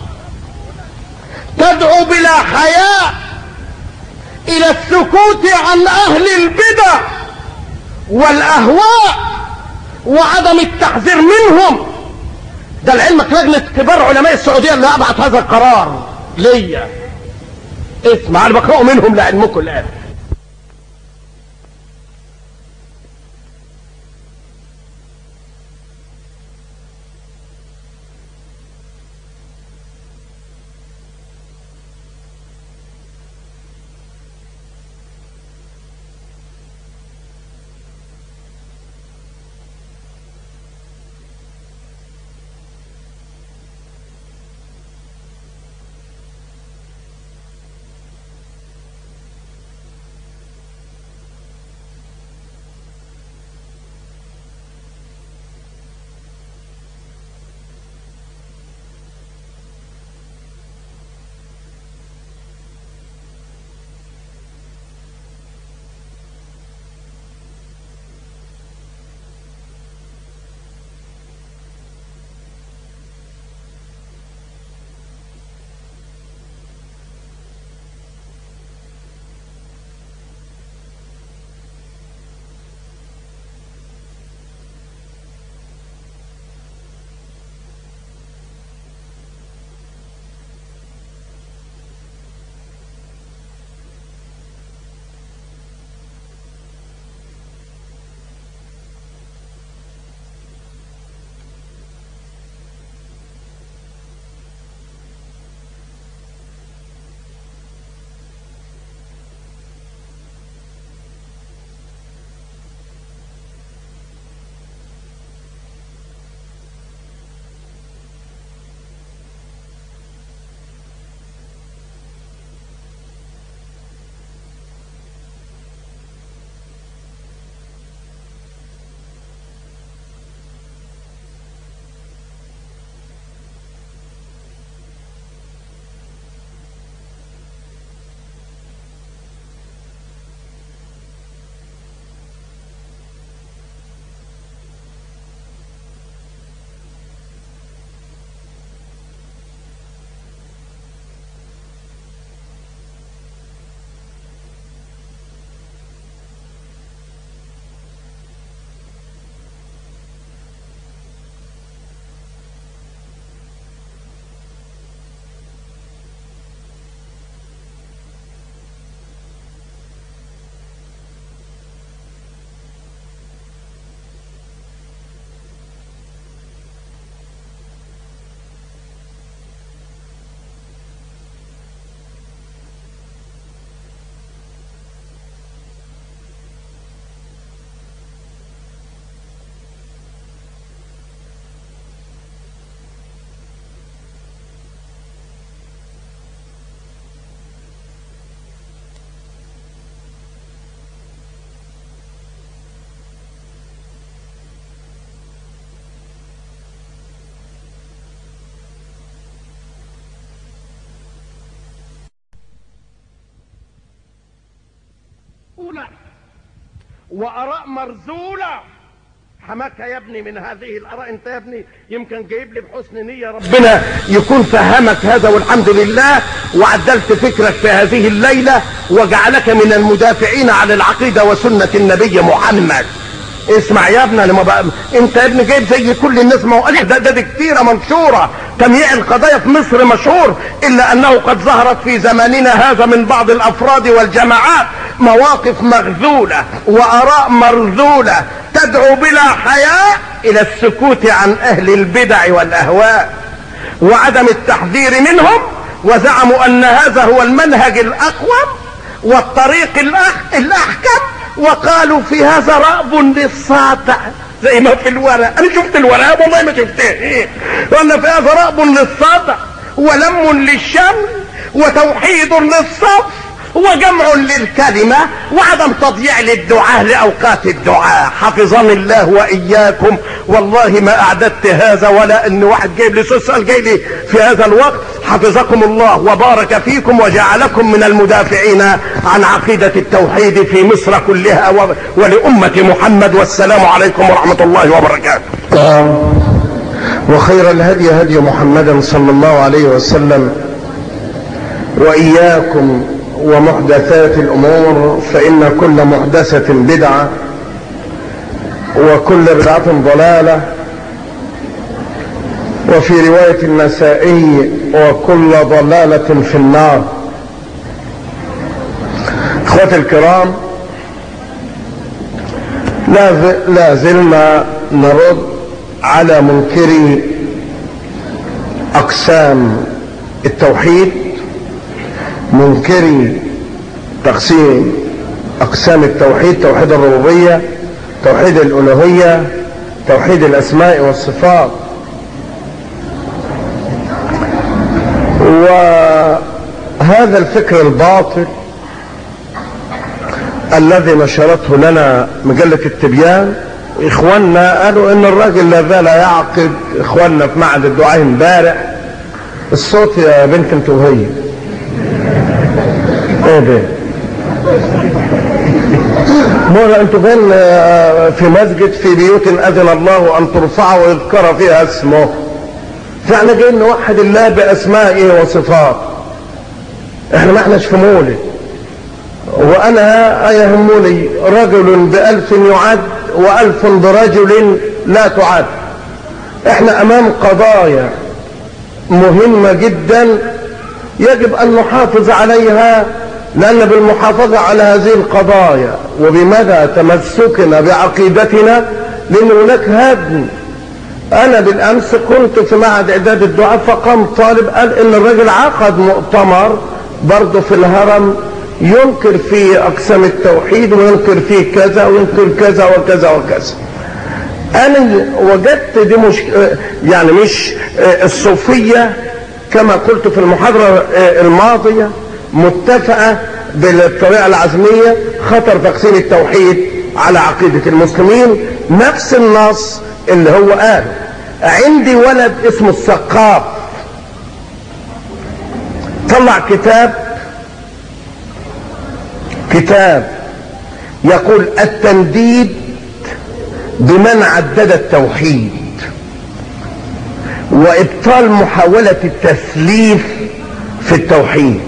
تدعو بلا حياء الى السكوت عن اهل البدع والاهواء وعدم التحذير منهم ده لعلمك لجنة كبار علماء السعودية اللي ابعت هذا القرار ليا اسمع انا بقرأه منهم لعلمكم الان مغزولة وآراء مرزولة حماك يا ابني من هذه الآراء انت يا ابني يمكن جايب لي بحسن نية ربنا يكون فهمك هذا والحمد لله وعدلت فكرك في هذه الليلة وجعلك من المدافعين عن العقيدة وسنة النبي محمد اسمع يا ابني لما بقى انت يا ابني جايب زي كل الناس ما هو ده ده دي كتيره منشوره تمييع القضايا في مصر مشهور الا انه قد ظهرت في زماننا هذا من بعض الافراد والجماعات مواقف مغزوله واراء مرذوله تدعو بلا حياء الى السكوت عن اهل البدع والاهواء وعدم التحذير منهم وزعموا ان هذا هو المنهج الاقوم والطريق الأح- الاحكم وقالوا في هذا رأب للساطع زي ما في الورق انا شفت الورق والله ما شفتها ايه وان في هذا رأب للساطع ولم للشمل وتوحيد للصف وجمع للكلمة وعدم تضييع للدعاء لأوقات الدعاء حفظني الله وإياكم والله ما أعددت هذا ولا أن واحد جايب لي سؤال جاي لي في هذا الوقت حفظكم الله وبارك فيكم وجعلكم من المدافعين عن عقيدة التوحيد في مصر كلها و- ولأمة محمد والسلام عليكم ورحمة الله وبركاته وخير الهدي هدي محمد صلى الله عليه وسلم وإياكم ومحدثات الأمور فإن كل محدثة بدعة وكل بدعة ضلالة وفي رواية النسائي وكل ضلالة في النار اخوتي الكرام لا ز- لا زلنا نرد على منكري اقسام التوحيد منكري تقسيم اقسام التوحيد توحيد الربوبيه توحيد الالوهيه توحيد الاسماء والصفات وهذا الفكر الباطل الذي نشرته لنا مجلة التبيان اخواننا قالوا ان الراجل لا زال يعقد اخواننا في معهد الدعاء امبارح الصوت يا بنت انت وهي ايه ده مرة انتوا فين آه، في مسجد في بيوت اذن الله ان ترفع ويذكر فيها اسمه فاحنا جايين نوحد الله باسمائه وصفاته احنا ما احناش في مولد وانا يهمني رجل بألف يعد وألف برجل لا تعد احنا امام قضايا مهمة جدا يجب ان نحافظ عليها لان بالمحافظة على هذه القضايا وبمدى تمسكنا بعقيدتنا لان هناك هدم انا بالامس كنت في معهد اعداد الدعاء فقام طالب قال ان الراجل عقد مؤتمر برضه في الهرم ينكر فيه اقسام التوحيد وينكر فيه كذا وينكر كذا وكذا وكذا انا وجدت دي مش يعني مش الصوفيه كما قلت في المحاضره الماضيه متفقه بالطريقه العزميه خطر تقسيم التوحيد على عقيده المسلمين نفس النص اللي هو قال عندي ولد اسمه السقاف طلع كتاب كتاب يقول التنديد بمن عدد التوحيد وابطال محاولة التسليف في التوحيد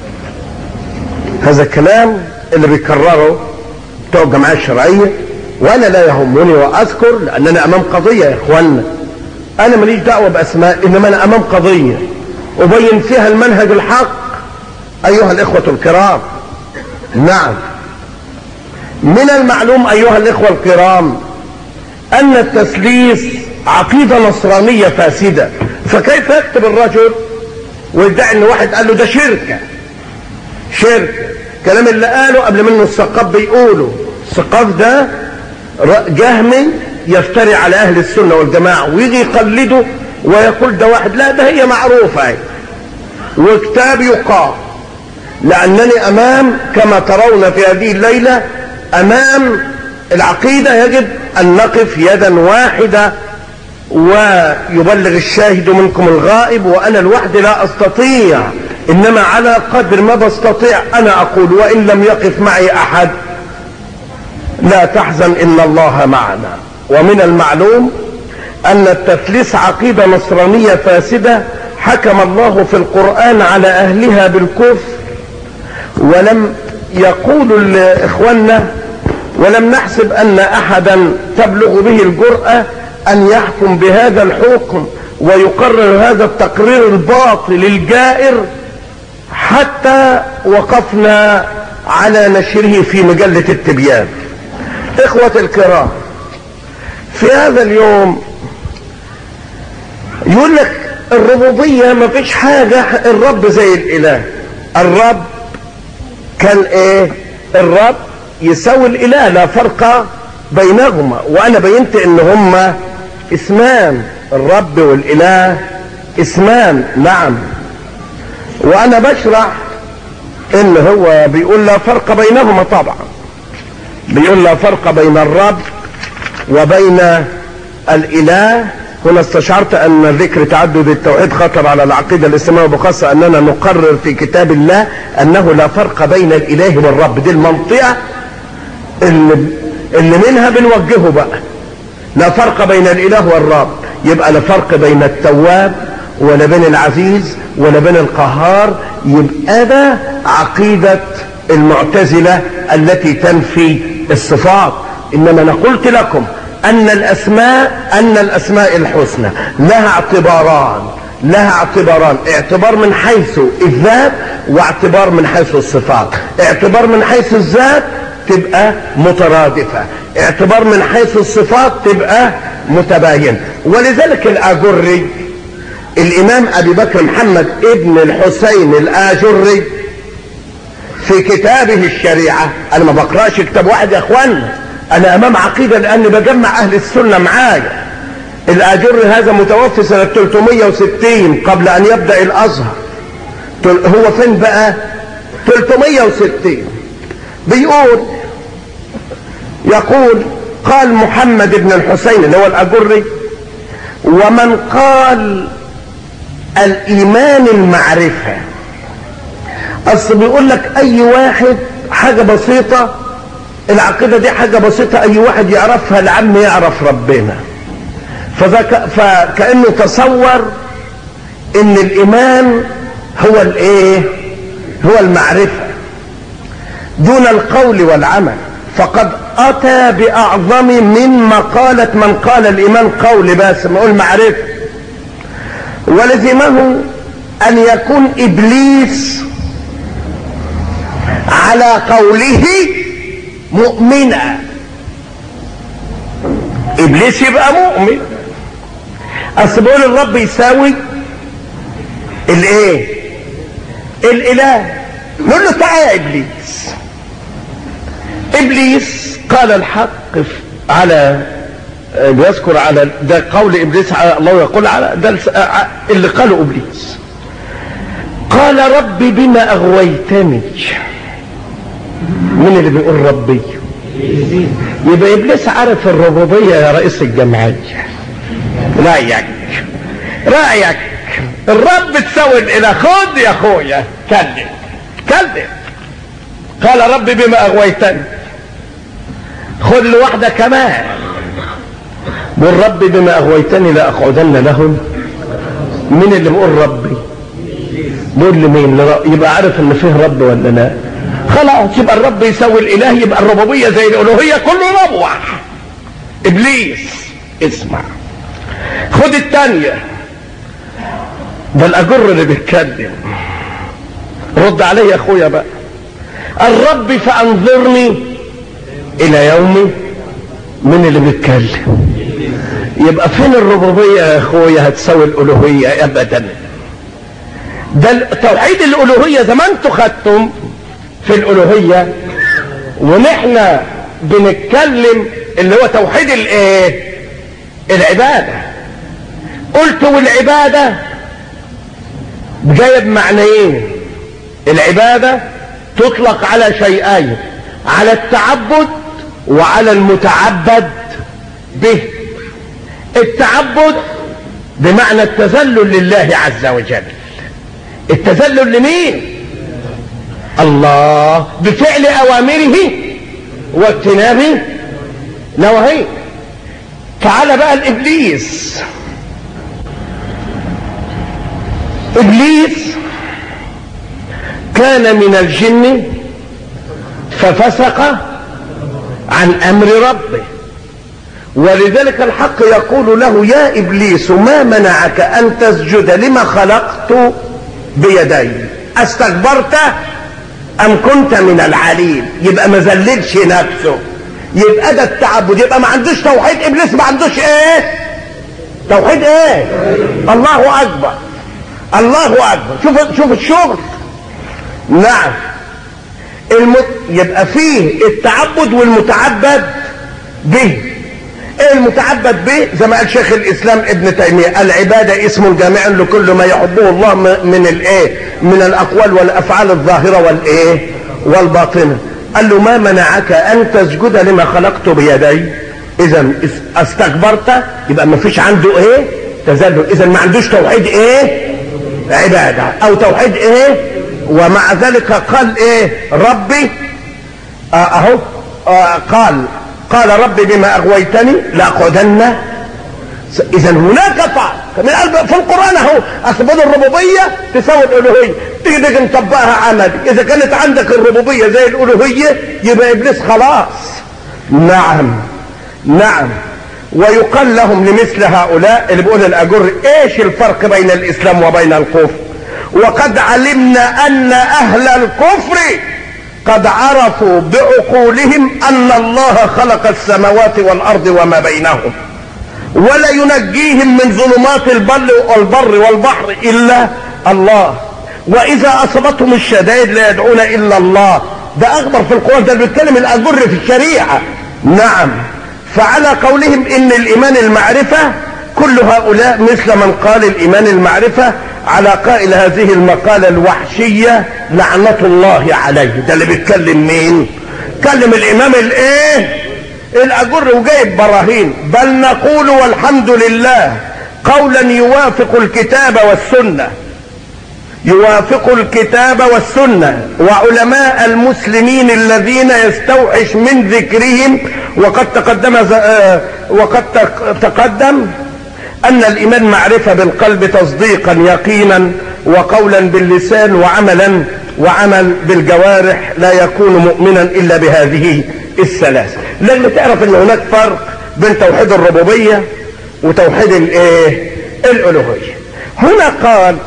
هذا الكلام اللي بيكرره بتوع الجماعة الشرعية وانا لا يهمني واذكر لاننا امام قضية يا اخوانا انا ماليش دعوة باسماء انما انا امام قضية ابين فيها المنهج الحق ايها الاخوة الكرام نعم من المعلوم ايها الاخوة الكرام ان التسليس عقيدة نصرانية فاسدة فكيف يكتب الرجل ويدعي ان واحد قال له ده شركة شركة الكلام اللي قاله قبل منه الثقاف بيقوله الثقاف ده جهمي يفتري على اهل السنة والجماعة ويجي يقلده ويقول ده واحد لا ده هي معروفة وكتاب يقال لأنني أمام كما ترون في هذه الليلة أمام العقيدة يجب أن نقف يدا واحدة ويبلغ الشاهد منكم الغائب وأنا الوحد لا أستطيع إنما على قدر ما بستطيع أنا أقول وإن لم يقف معي أحد لا تحزن ان الله معنا ومن المعلوم ان التثليث عقيده نصرانيه فاسده حكم الله في القران على اهلها بالكفر ولم يقول لاخواننا ولم نحسب ان احدا تبلغ به الجراه ان يحكم بهذا الحكم ويقرر هذا التقرير الباطل الجائر حتى وقفنا على نشره في مجله التبيان اخوة الكرام في هذا اليوم يقول لك الربوبية ما فيش حاجة الرب زي الاله الرب كان ايه الرب يساوي الاله لا فرق بينهما وانا بينت ان هما اسمان الرب والاله اسمان نعم وانا بشرح ان هو بيقول لا فرق بينهما طبعا بيقول لا فرق بين الرب وبين الاله هنا استشعرت ان ذكر تعدد التوحيد خطر على العقيدة الاسلامية وبخاصة اننا نقرر في كتاب الله انه لا فرق بين الاله والرب دي المنطقة اللي, اللي منها بنوجهه بقى لا فرق بين الاله والرب يبقى لا فرق بين التواب ولا بين العزيز ولا بين القهار يبقى ده عقيدة المعتزلة التي تنفي الصفات انما انا قلت لكم ان الاسماء ان الاسماء الحسنى لها اعتباران لها اعتباران اعتبار من حيث الذات واعتبار من حيث الصفات اعتبار من حيث الذات تبقى مترادفة اعتبار من حيث الصفات تبقى متباين ولذلك الاجري الامام ابي بكر محمد ابن الحسين الاجري في كتابه الشريعة انا ما بقرأش كتاب واحد يا اخوانا انا امام عقيدة لاني بجمع اهل السنة معايا الاجر هذا متوفي سنة 360 قبل ان يبدأ الازهر هو فين بقى 360 بيقول يقول قال محمد بن الحسين اللي هو الاجري ومن قال الايمان المعرفة اصل بيقول لك اي واحد حاجة بسيطة العقيدة دي حاجة بسيطة اي واحد يعرفها لعم يعرف ربنا فذك فكأنه تصور ان الايمان هو الايه هو المعرفة دون القول والعمل فقد اتى باعظم من مقالة من قال الايمان قول بس ما اقول معرفة ولزمه ان يكون ابليس على قوله مؤمنا ابليس يبقى مؤمن اصل بقول الرب يساوي الايه الاله نقول له تعالى يا ابليس ابليس قال الحق على بيذكر على ده قول ابليس على الله يقول على ده اللي قاله ابليس قال ربي بما اغويتني مين اللي بيقول ربي يبقى ابليس عارف الربوبيه يا رئيس الجمعيه رايك رايك الرب تساوي الاله خد يا اخويا كلم كلم قال ربي بما اغويتني خد له واحده كمان والرب بما اغويتني لاقعدن لهم مين اللي بيقول ربي بيقول لمين يبقى عارف ان فيه رب ولا لا خلاص يبقى الرب يساوي الاله يبقى الربوبيه زي الالوهيه كله ربوع ابليس اسمع خد الثانيه ده الاجر اللي بيتكلم رد علي يا اخويا بقى الرب فانظرني الى يوم من اللي بيتكلم يبقى فين الربوبيه يا اخويا هتساوي الالوهيه ابدا ده توحيد الالوهيه زي ما انتوا خدتم في الالوهيه ونحن بنتكلم اللي هو توحيد الايه العباده قلت والعباده جايه بمعنيين العباده تطلق على شيئين على التعبد وعلى المتعبد به التعبد بمعنى التذلل لله عز وجل التذلل لمين الله بفعل اوامره واجتناب نواهي تعال بقى الابليس ابليس كان من الجن ففسق عن امر ربه ولذلك الحق يقول له يا ابليس ما منعك ان تسجد لما خلقت بيدي استكبرت ام كنت من العليم يبقى ما ذللش نفسه يبقى ده التعبد يبقى ما عندوش توحيد ابليس ما عندوش ايه توحيد ايه الله اكبر الله اكبر شوف شوف الشغل نعم المت... يبقى فيه التعبد والمتعبد به ايه المتعبد به زي ما قال شيخ الاسلام ابن تيميه العباده اسم جامع لكل ما يحبه الله من الايه من الاقوال والافعال الظاهره والايه والباطنه قال له ما منعك ان تسجد لما خلقت بيدي اذا استكبرت يبقى ما فيش عنده ايه تذلل اذا ما عندوش توحيد ايه عباده او توحيد ايه ومع ذلك قال ايه ربي آه اهو آه قال قال ربي بما اغويتني لاقعدن اذا هناك فرق من قلب في القران اهو اثبات الربوبيه تساوي الالوهيه تيجي تيجي نطبقها عملي اذا كانت عندك الربوبيه زي الالوهيه يبقى ابليس خلاص نعم نعم ويقال لهم لمثل هؤلاء اللي بيقول الاجر ايش الفرق بين الاسلام وبين الكفر وقد علمنا ان اهل الكفر قد عرفوا بعقولهم ان الله خلق السماوات والارض وما بينهم ولا ينجيهم من ظلمات البر والبر والبحر الا الله واذا اصابتهم الشدائد لا يدعون الا الله ده اخبر في القران ده بيتكلم الاجر في الشريعه نعم فعلى قولهم ان الايمان المعرفه كل هؤلاء مثل من قال الايمان المعرفه على قائل هذه المقالة الوحشية لعنة الله عليه ده اللي بيتكلم مين كلم الامام الايه الاجر وجايب براهين بل نقول والحمد لله قولا يوافق الكتاب والسنة يوافق الكتاب والسنة وعلماء المسلمين الذين يستوحش من ذكرهم وقد تقدم وقد تقدم ان الايمان معرفة بالقلب تصديقا يقينا وقولا باللسان وعملا وعمل بالجوارح لا يكون مؤمنا الا بهذه الثلاث لان تعرف ان هناك فرق بين توحيد الربوبية وتوحيد الايه الالوهية هنا قال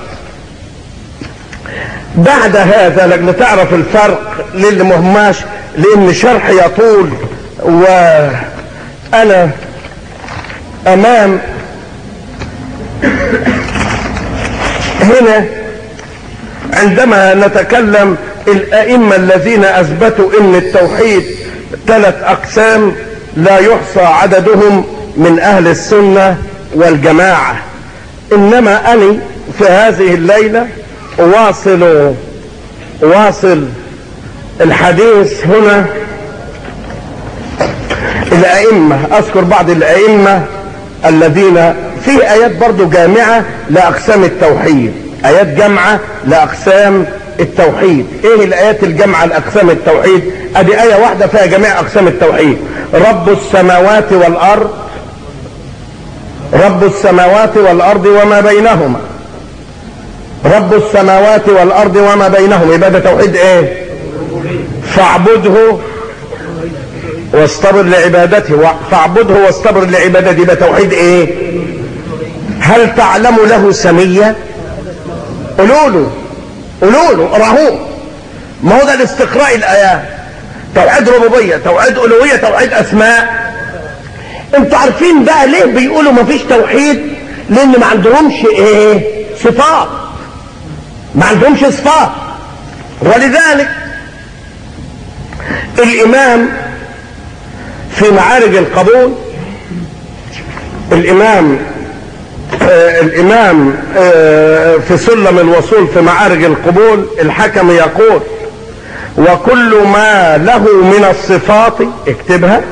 بعد هذا لان تعرف الفرق للي مهماش لان شرح يطول وانا امام هنا عندما نتكلم الائمه الذين اثبتوا ان التوحيد ثلاث اقسام لا يحصى عددهم من اهل السنه والجماعه انما اني في هذه الليله اواصل اواصل الحديث هنا الائمه اذكر بعض الائمه الذين في ايات برضو جامعة لاقسام التوحيد ايات جامعة لاقسام التوحيد ايه الايات الجامعة لاقسام التوحيد ادي اية واحدة فيها جميع اقسام التوحيد رب السماوات والارض رب السماوات والارض وما بينهما رب السماوات والارض وما بينهما يبقى ده توحيد ايه فاعبده واصطبر لعبادته فاعبده واصطبر لعبادته يبقى توحيد ايه هل تعلم له سمية قولوا له قولوا له اقرأوه ما هو ده الاستقراء الايات توحيد ربوبية توحيد الوهية توحيد اسماء انتوا عارفين بقى ليه بيقولوا ما فيش توحيد لان ما عندهمش ايه صفات ما عندهمش صفات ولذلك الامام في معارج القبول الامام آه الامام آه في سلم الوصول في معارج القبول الحكم يقول وكل ما له من الصفات اكتبها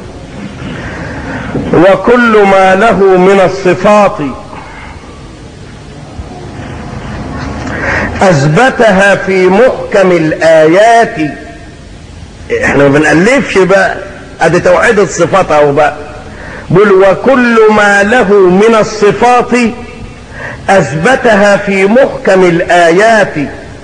وكل ما له من الصفات اثبتها في محكم الايات احنا ما بنألفش بقى ادي توحيد الصفات اهو بقى بل وكل ما له من الصفات اثبتها في محكم الايات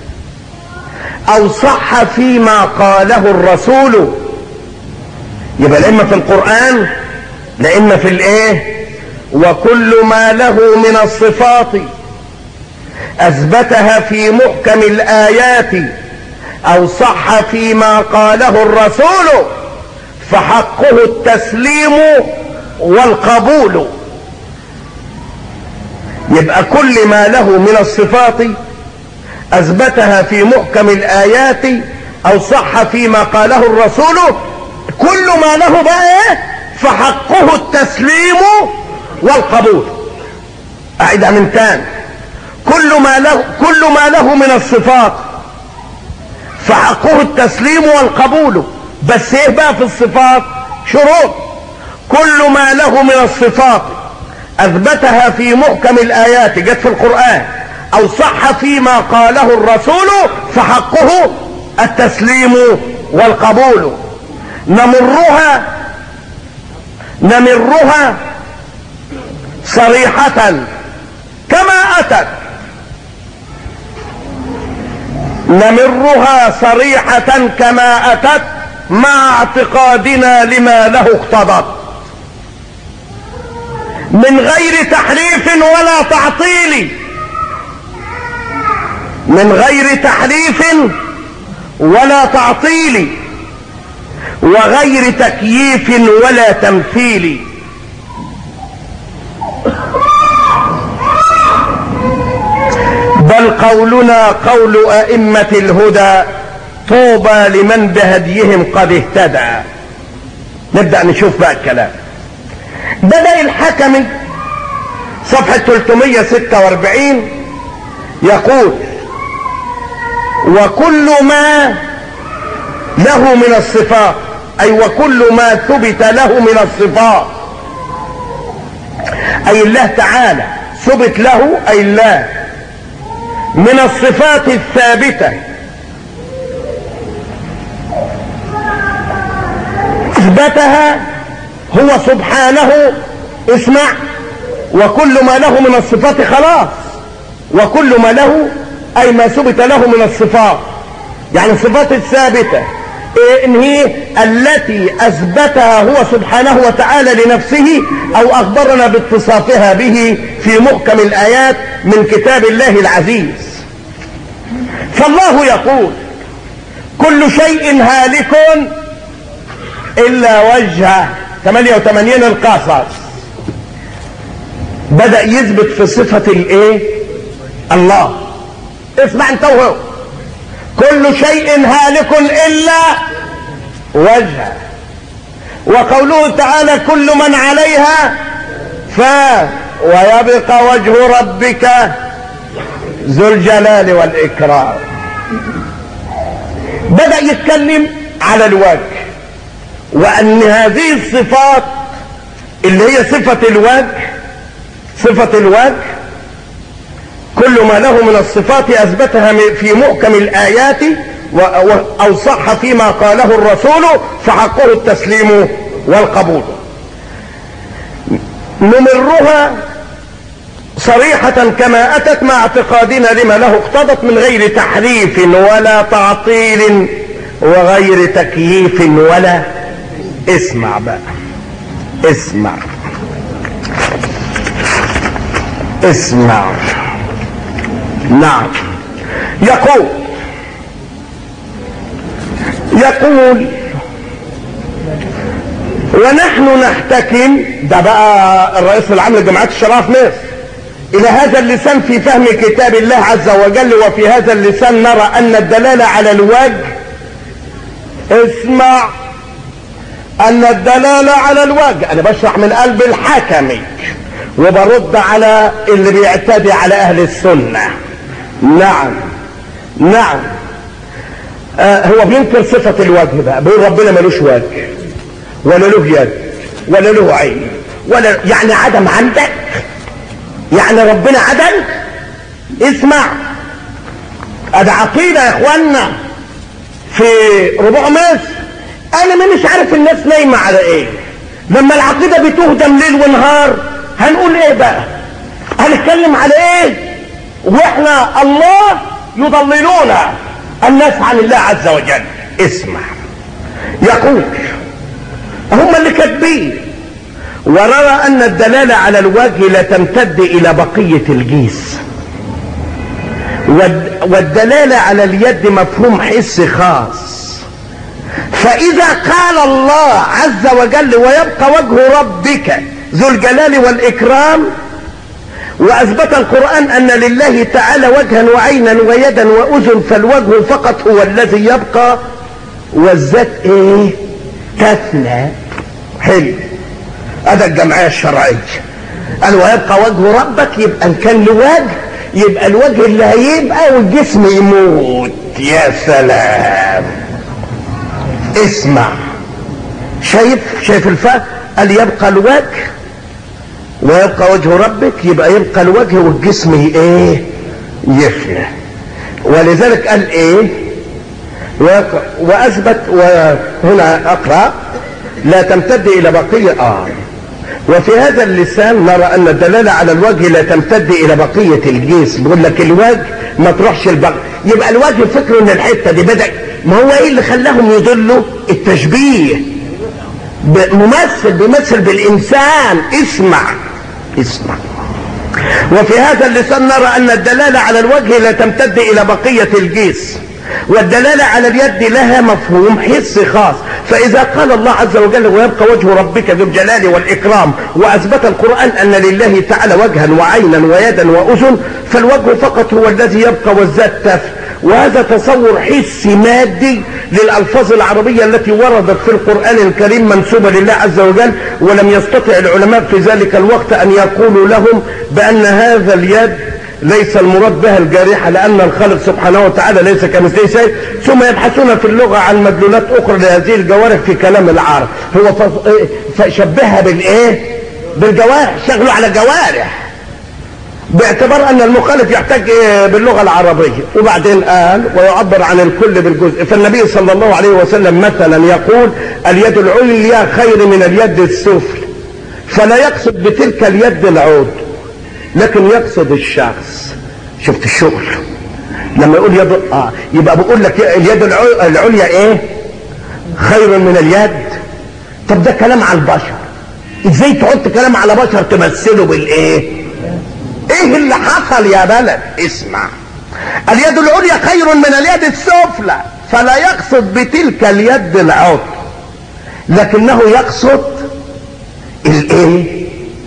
او صح فيما قاله الرسول يبقى لا اما في القران لا اما في الايه وكل ما له من الصفات اثبتها في محكم الايات او صح فيما قاله الرسول فحقه التسليم والقبول يبقى كل ما له من الصفات اثبتها في محكم الايات او صح فيما قاله الرسول كل ما له بقى ايه فحقه التسليم والقبول اعيدها من تاني كل ما له كل ما له من الصفات فحقه التسليم والقبول بس ايه بقى في الصفات شروط كل ما له من الصفات اثبتها في محكم الايات جت في القرآن او صح فيما قاله الرسول فحقه التسليم والقبول نمرها نمرها صريحة كما اتت نمرها صريحة كما اتت مع اعتقادنا لما له اقتضت من غير تحريف ولا تعطيل من غير تحريف ولا تعطيل وغير تكييف ولا تمثيل بل قولنا قول ائمه الهدى طوبى لمن بهديهم قد اهتدى نبدا نشوف بقى الكلام بدا الحكم صفحه 346 يقول وكل ما له من الصفات اي وكل ما ثبت له من الصفات اي الله تعالى ثبت له اي الله من الصفات الثابته اثبتها هو سبحانه اسمع وكل ما له من الصفات خلاص وكل ما له اي ما ثبت له من الصفات يعني الصفات الثابته إيه ان هي التي اثبتها هو سبحانه وتعالى لنفسه او اخبرنا باتصافها به في محكم الايات من كتاب الله العزيز فالله يقول كل شيء هالك الا وجهه 88 القصص بدأ يثبت في صفة الايه الله اسمع انت وهو كل شيء هالك الا وجهه وقوله تعالى كل من عليها فان ويبقى وجه ربك ذو الجلال والاكرام بدأ يتكلم على الوجه وان هذه الصفات اللي هي صفة الوجه صفة الوجه كل ما له من الصفات اثبتها في محكم الايات او صح فيما قاله الرسول فحقه التسليم والقبول نمرها صريحة كما اتت مع اعتقادنا لما له اقتضت من غير تحريف ولا تعطيل وغير تكييف ولا اسمع بقى اسمع اسمع نعم يقول يقول ونحن نحتكم ده بقى الرئيس العام لجماعات الشرائع في مصر الى هذا اللسان في فهم كتاب الله عز وجل وفي هذا اللسان نرى ان الدلالة على الوجه اسمع ان الدلالة على الوجه انا بشرح من قلب الحكمي وبرد على اللي بيعتدي على اهل السنة نعم نعم آه هو بينكر صفة الوجه بقى بيقول ربنا ملوش وجه ولا له يد ولا له عين ولا يعني عدم عندك يعني ربنا عدم اسمع ادي عقيدة يا اخوانا في ربوع مصر انا مانيش عارف الناس نايمة على ايه لما العقيدة بتهدم ليل ونهار هنقول ايه بقى هنتكلم على ايه واحنا الله يضللون الناس عن الله عز وجل اسمع يقول هم اللي كاتبين ونرى ان الدلالة على الوجه لا تمتد الى بقية الجيس والدلالة على اليد مفهوم حسي خاص فإذا قال الله عز وجل ويبقى وجه ربك ذو الجلال والإكرام وأثبت القرآن أن لله تعالى وجها وعينا ويدا وأذن فالوجه فقط هو الذي يبقى والذات إيه تثنى حلو هذا الجمعية الشرعية قال ويبقى وجه ربك يبقى إن كان له وجه يبقى الوجه اللي هيبقى والجسم يموت يا سلام اسمع شايف شايف الفرق قال يبقى الوجه ويبقى وجه ربك يبقى يبقى الوجه والجسم ايه يفنى ولذلك قال ايه واثبت وهنا اقرا لا تمتد الى بقيه اه وفي هذا اللسان نرى ان الدلاله على الوجه لا تمتد الى بقيه الجسم بيقول لك الوجه ما تروحش البقى يبقى الوجه فكره ان الحته دي بدا ما هو ايه اللي خلاهم يضلوا التشبيه ممثل بيمثل بالانسان اسمع اسمع وفي هذا اللسان نرى ان الدلالة على الوجه لا تمتد الى بقية الجسم والدلالة على اليد لها مفهوم حسي خاص فإذا قال الله عز وجل ويبقى وجه ربك ذو الجلال والإكرام وأثبت القرآن أن لله تعالى وجها وعينا ويدا وأذن فالوجه فقط هو الذي يبقى والذات تفي وهذا تصور حسي مادي للألفاظ العربية التي وردت في القرآن الكريم منسوبة لله عز وجل ولم يستطع العلماء في ذلك الوقت أن يقولوا لهم بأن هذا اليد ليس المراد بها الجارحة لأن الخالق سبحانه وتعالى ليس كمثله شيء ثم يبحثون في اللغة عن مدلولات أخرى لهذه الجوارح في كلام العرب هو فشبهها بالإيه؟ بالجوارح شغلوا على جوارح باعتبار ان المخالف يحتاج باللغه العربيه وبعدين قال ويعبر عن الكل بالجزء فالنبي صلى الله عليه وسلم مثلا يقول اليد العليا خير من اليد السفلى فلا يقصد بتلك اليد العود لكن يقصد الشخص شفت الشغل لما يقول يد اه يبقى بقول لك اليد العليا ايه خير من اليد طب ده كلام على البشر ازاي تحط كلام على بشر تمثله بالايه ايه اللي حصل يا بلد اسمع اليد العليا خير من اليد السفلى فلا يقصد بتلك اليد العضو لكنه يقصد الايه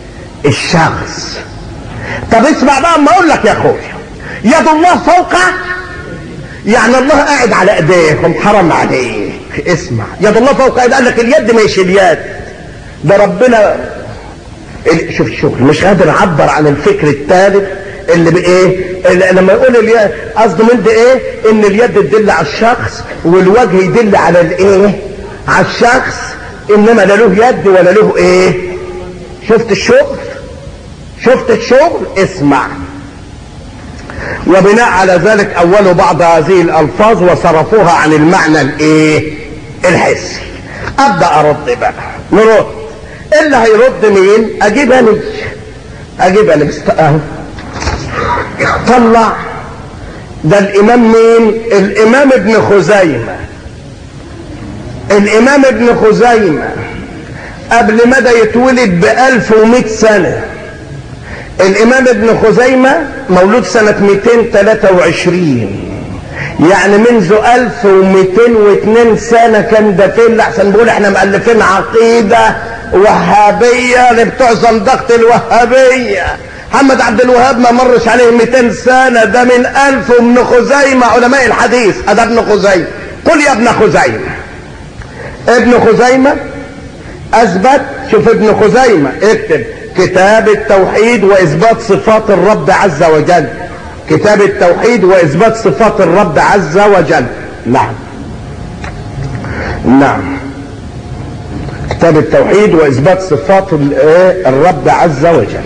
الشخص طب اسمع بقى اما اقول لك يا اخويا يد الله فوق يعني الله قاعد على ايديكم حرام عليك اسمع يد الله فوق قاعد قال لك اليد مش اليد ده ربنا شوف الشغل مش قادر اعبر عن الفكر الثالث اللي بايه اللي لما يقول اليد قصده من ده ايه ان اليد تدل على الشخص والوجه يدل على الايه على الشخص انما لا له يد ولا له ايه شفت الشغل شفت الشغل اسمع وبناء على ذلك اولوا بعض هذه الالفاظ وصرفوها عن المعنى الايه الحسي ابدا ارد بقى نرد اللي هيرد مين اجيب انا اجيب انا اهو طلع ده الامام مين الامام ابن خزيمة الامام ابن خزيمة قبل ما ده يتولد بألف ومئة سنة الامام ابن خزيمة مولود سنة 223 يعني منذ 1202 سنة كان ده فين لحسن بيقول احنا مؤلفين عقيدة وهابية لبتوع زندقة الوهابية محمد عبد الوهاب ما مرش عليه 200 سنة ده من ألف وابن خزيمة علماء الحديث هذا ابن خزيمة قل يا ابن خزيمة ابن خزيمة أثبت شوف ابن خزيمة اكتب كتاب التوحيد وإثبات صفات الرب عز وجل كتاب التوحيد وإثبات صفات الرب عز وجل نعم نعم كتاب التوحيد واثبات صفات الرب عز وجل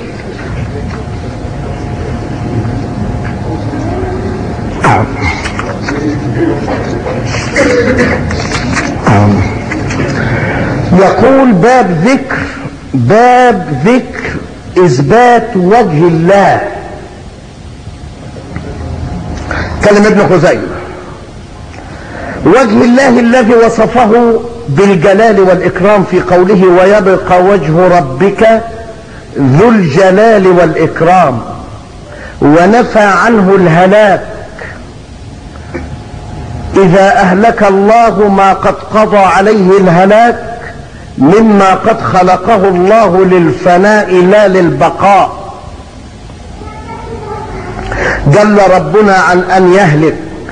يقول باب ذكر باب ذكر اثبات وجه الله كلم ابن خزيمة وجه الله الذي وصفه بالجلال والإكرام في قوله ويبقى وجه ربك ذو الجلال والإكرام ونفى عنه الهلاك إذا أهلك الله ما قد قضى عليه الهلاك مما قد خلقه الله للفناء لا للبقاء جل ربنا عن أن يهلك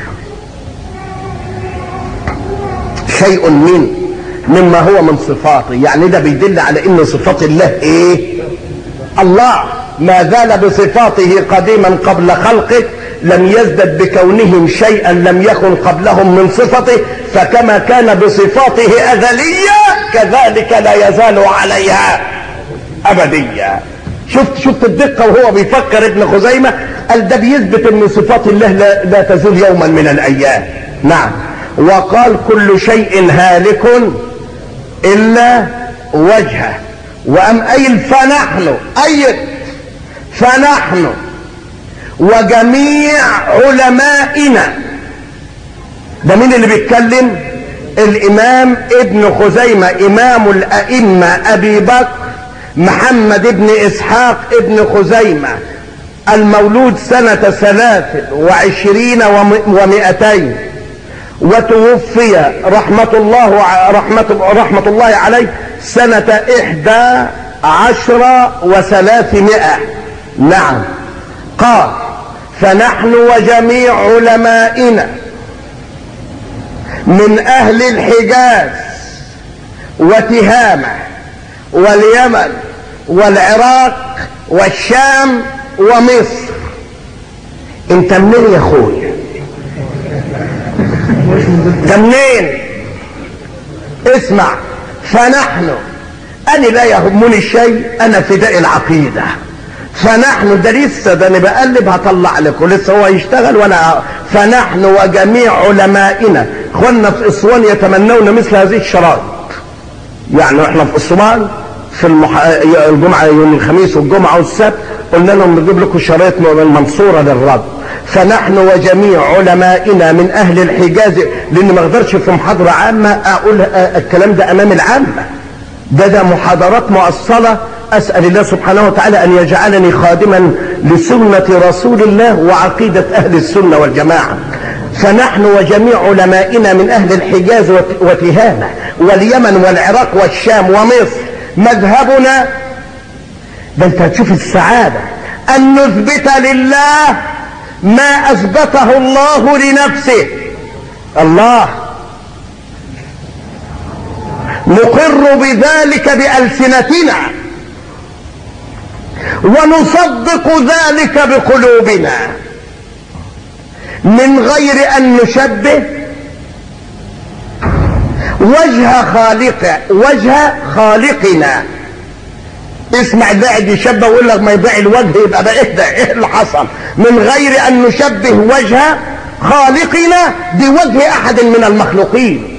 شيء من مما هو من صفاته يعني ده بيدل على ان صفات الله ايه الله ما زال بصفاته قديما قبل خلقه لم يزدد بكونهم شيئا لم يكن قبلهم من صفته فكما كان بصفاته أزلية كذلك لا يزال عليها أبدية شفت شفت الدقة وهو بيفكر ابن خزيمة قال ده بيثبت ان صفات الله لا, لا تزول يوما من الأيام نعم وقال كل شيء هالك إلا وجهه وأم أيل فنحن أيل فنحن وجميع علمائنا ده مين اللي بيتكلم الامام ابن خزيمة امام الائمة ابي بكر محمد ابن اسحاق ابن خزيمة المولود سنة ثلاث وعشرين ومئتين وتوفي رحمة الله رحمة, رحمة الله عليه سنة احدى عشر وثلاثمائة نعم قال فنحن وجميع علمائنا من اهل الحجاز وتهامه واليمن والعراق والشام ومصر انت منين يا اخويا انت منين اسمع فنحن انا لا يهمني شيء انا فداء العقيده فنحن ده لسه ده انا بقلب هطلع لكم لسه هو يشتغل وانا فنحن وجميع علمائنا اخواننا في اسوان يتمنون مثل هذه الشرائط يعني احنا في الصومال في المح... الجمعه يوم الخميس والجمعه والسبت قلنا لهم نجيب لكم شرايط من المنصوره للرد فنحن وجميع علمائنا من اهل الحجاز لان ما اقدرش في محاضره عامه اقول الكلام ده امام العامه ده ده محاضرات مؤصله أسأل الله سبحانه وتعالى أن يجعلني خادما لسنة رسول الله وعقيدة أهل السنة والجماعة فنحن وجميع علمائنا من أهل الحجاز وتهامة واليمن والعراق والشام ومصر مذهبنا ده انت هتشوف السعادة أن نثبت لله ما أثبته الله لنفسه الله نقر بذلك بألسنتنا ونصدق ذلك بقلوبنا من غير ان نشبه وجه خالق وجه خالقنا اسمع الباعد يشبه ويقول لك ما يبيع الوجه يبقى بقى ايه ده ايه اللي حصل من غير ان نشبه وجه خالقنا بوجه احد من المخلوقين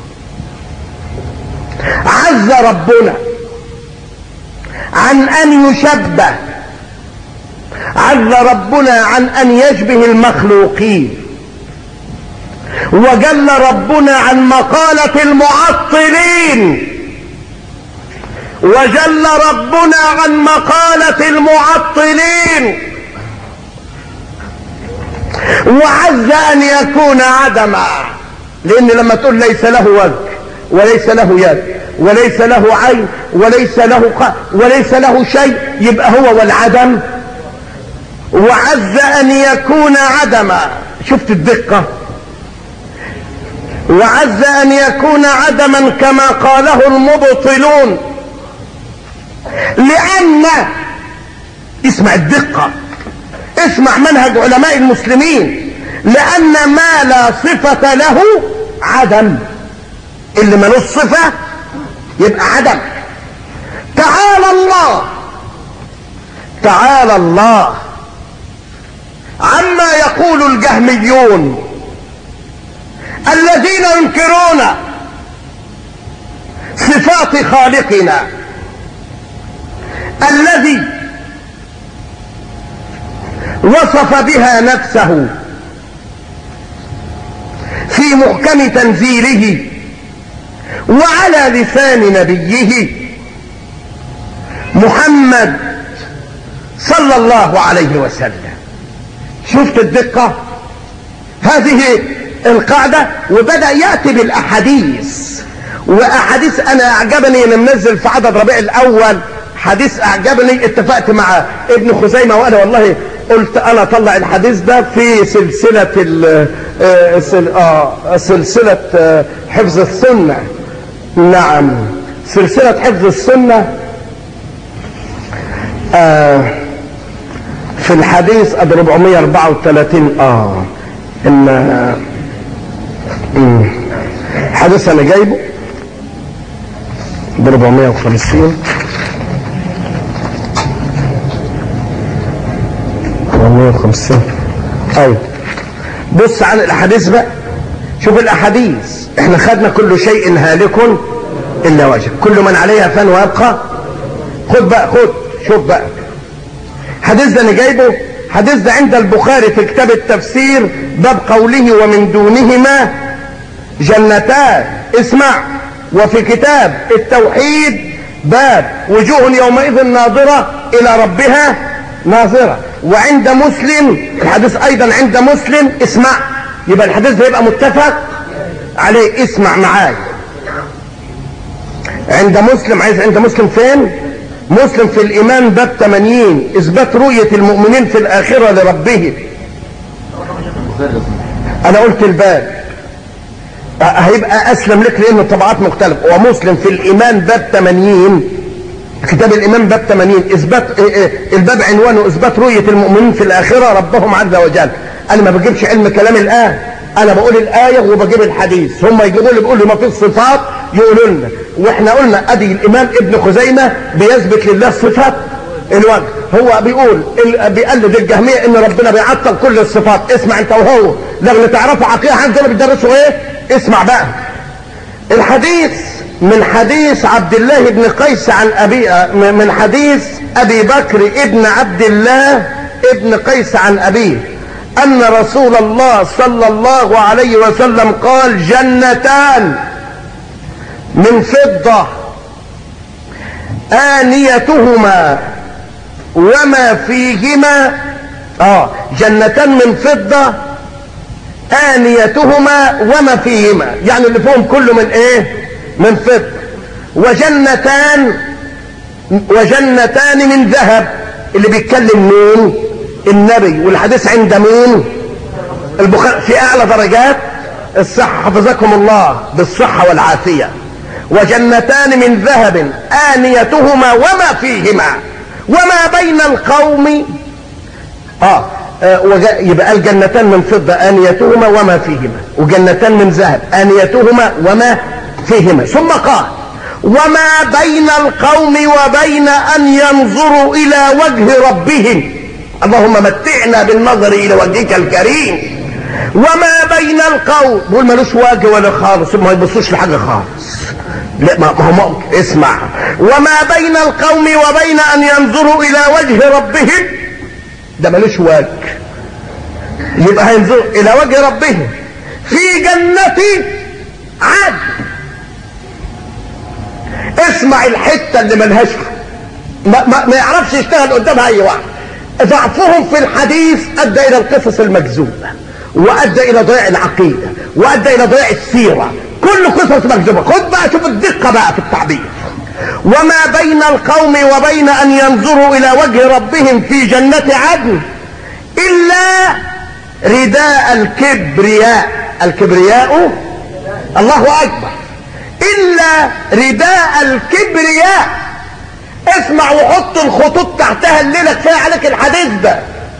عز ربنا عن ان يشبه عز ربنا عن ان يشبه المخلوقين وجل ربنا عن مقالة المعطلين وجل ربنا عن مقالة المعطلين وعز ان يكون عدما لان لما تقول ليس له وجه وليس له يد وليس له عين وليس له ق... وليس له شيء يبقى هو والعدم وعز ان يكون عدما شفت الدقة وعز ان يكون عدما كما قاله المبطلون لان اسمع الدقة اسمع منهج علماء المسلمين لان ما لا صفة له عدم اللي ملوش صفة يبقى عدم تعالى الله تعالى الله عما يقول الجهميون الذين ينكرون صفات صفات خالقنا الذي وصف بها نفسه في محكم تنزيله وعلى لسان نبيه محمد صلى الله عليه وسلم شفت الدقة هذه القاعدة وبدأ يأتي بالأحاديث وأحاديث أنا أعجبني أنا منزل في عدد ربيع الأول حديث أعجبني اتفقت مع ابن خزيمة وأنا والله قلت أنا أطلع الحديث ده في سلسلة ال آه، سل- آه، سلسلة آه، حفظ السنة نعم سلسلة حفظ السنة آه في الحديث اب 434 اه ان مم. حديث انا جايبه ب 450 450 ايوه بص عن الاحاديث بقى شوف الاحاديث احنا خدنا كل شيء هالك الا وجه كل من عليها فان ويبقى خد بقى خد شوف بقى حديث ده انا جايبه حديث ده عند البخاري في كتاب التفسير باب قوله ومن دونهما جنتان اسمع وفي كتاب التوحيد باب وجوه يومئذ ناظرة إلى ربها ناظرة وعند مسلم الحديث أيضا عند مسلم اسمع يبقى الحديث ده يبقى متفق عليه اسمع معايا عند مسلم عايز عند مسلم فين مسلم في الإيمان باب 80 إثبات رؤية المؤمنين في الآخرة لربهم أنا قلت الباب أه، هيبقى أسلم لك لأن الطبعات مختلفة ومسلم في الإيمان باب 80 كتاب الإيمان باب 80 إثبات إيه إيه الباب عنوانه إثبات رؤية المؤمنين في الآخرة ربهم عز وجل أنا ما بجيبش علم كلام الآن أنا بقول الآية وبجيب الحديث هم يجيبوا لي بيقولوا ما فيش صفات يقولوا لنا واحنا قلنا ادي الامام ابن خزيمة بيثبت لله صفات الوجه هو بيقول ال- بيقلد الجهمية ان ربنا بيعطل كل الصفات اسمع انت وهو لو تعرفوا عقيدة عندنا بيدرسوا ايه اسمع بقى الحديث من حديث عبد الله بن قيس عن ابي من حديث ابي بكر ابن عبد الله ابن قيس عن ابيه ان رسول الله صلى الله عليه وسلم قال جنتان من فضة آنيتهما وما فيهما اه جنتان من فضة آنيتهما وما فيهما يعني اللي فيهم كله من ايه من فضة وجنتان وجنتان من ذهب اللي بيتكلم مين النبي والحديث عند مين البخاري في اعلى درجات الصحة حفظكم الله بالصحة والعافية وجنتان من ذهب آنيتهما وما فيهما وما بين القوم اه, آه وج- يبقى الجنتان من فضة آنيتهما وما فيهما وجنتان من ذهب آنيتهما وما فيهما ثم قال وما بين القوم وبين أن ينظروا إلى وجه ربهم اللهم متعنا بالنظر إلى وجهك الكريم وما بين القوم بقول ملوش وجه ولا خالص ما يبصوش لحاجة خالص لا ما ما هو ممكن اسمع وما بين القوم وبين أن ينظروا إلى وجه ربهم ده ملوش وجه يبقى هينظروا إلى وجه ربهم في جنة عدن اسمع الحتة اللي ملهاش ما, ما, ما يعرفش يشتغل قدامها اي واحد ضعفهم في الحديث ادى الى القصص المكذوبة وادى الى ضياع العقيدة وادى الى ضياع السيرة كل قصص مكذوبة خد بقى شوف الدقة بقى في التعبير وما بين القوم وبين ان ينظروا الى وجه ربهم في جنة عدن الا رداء الكبرياء الكبرياء الله اكبر الا رداء الكبرياء اسمع وحط الخطوط تحتها الليلة كفاية عليك الحديث ده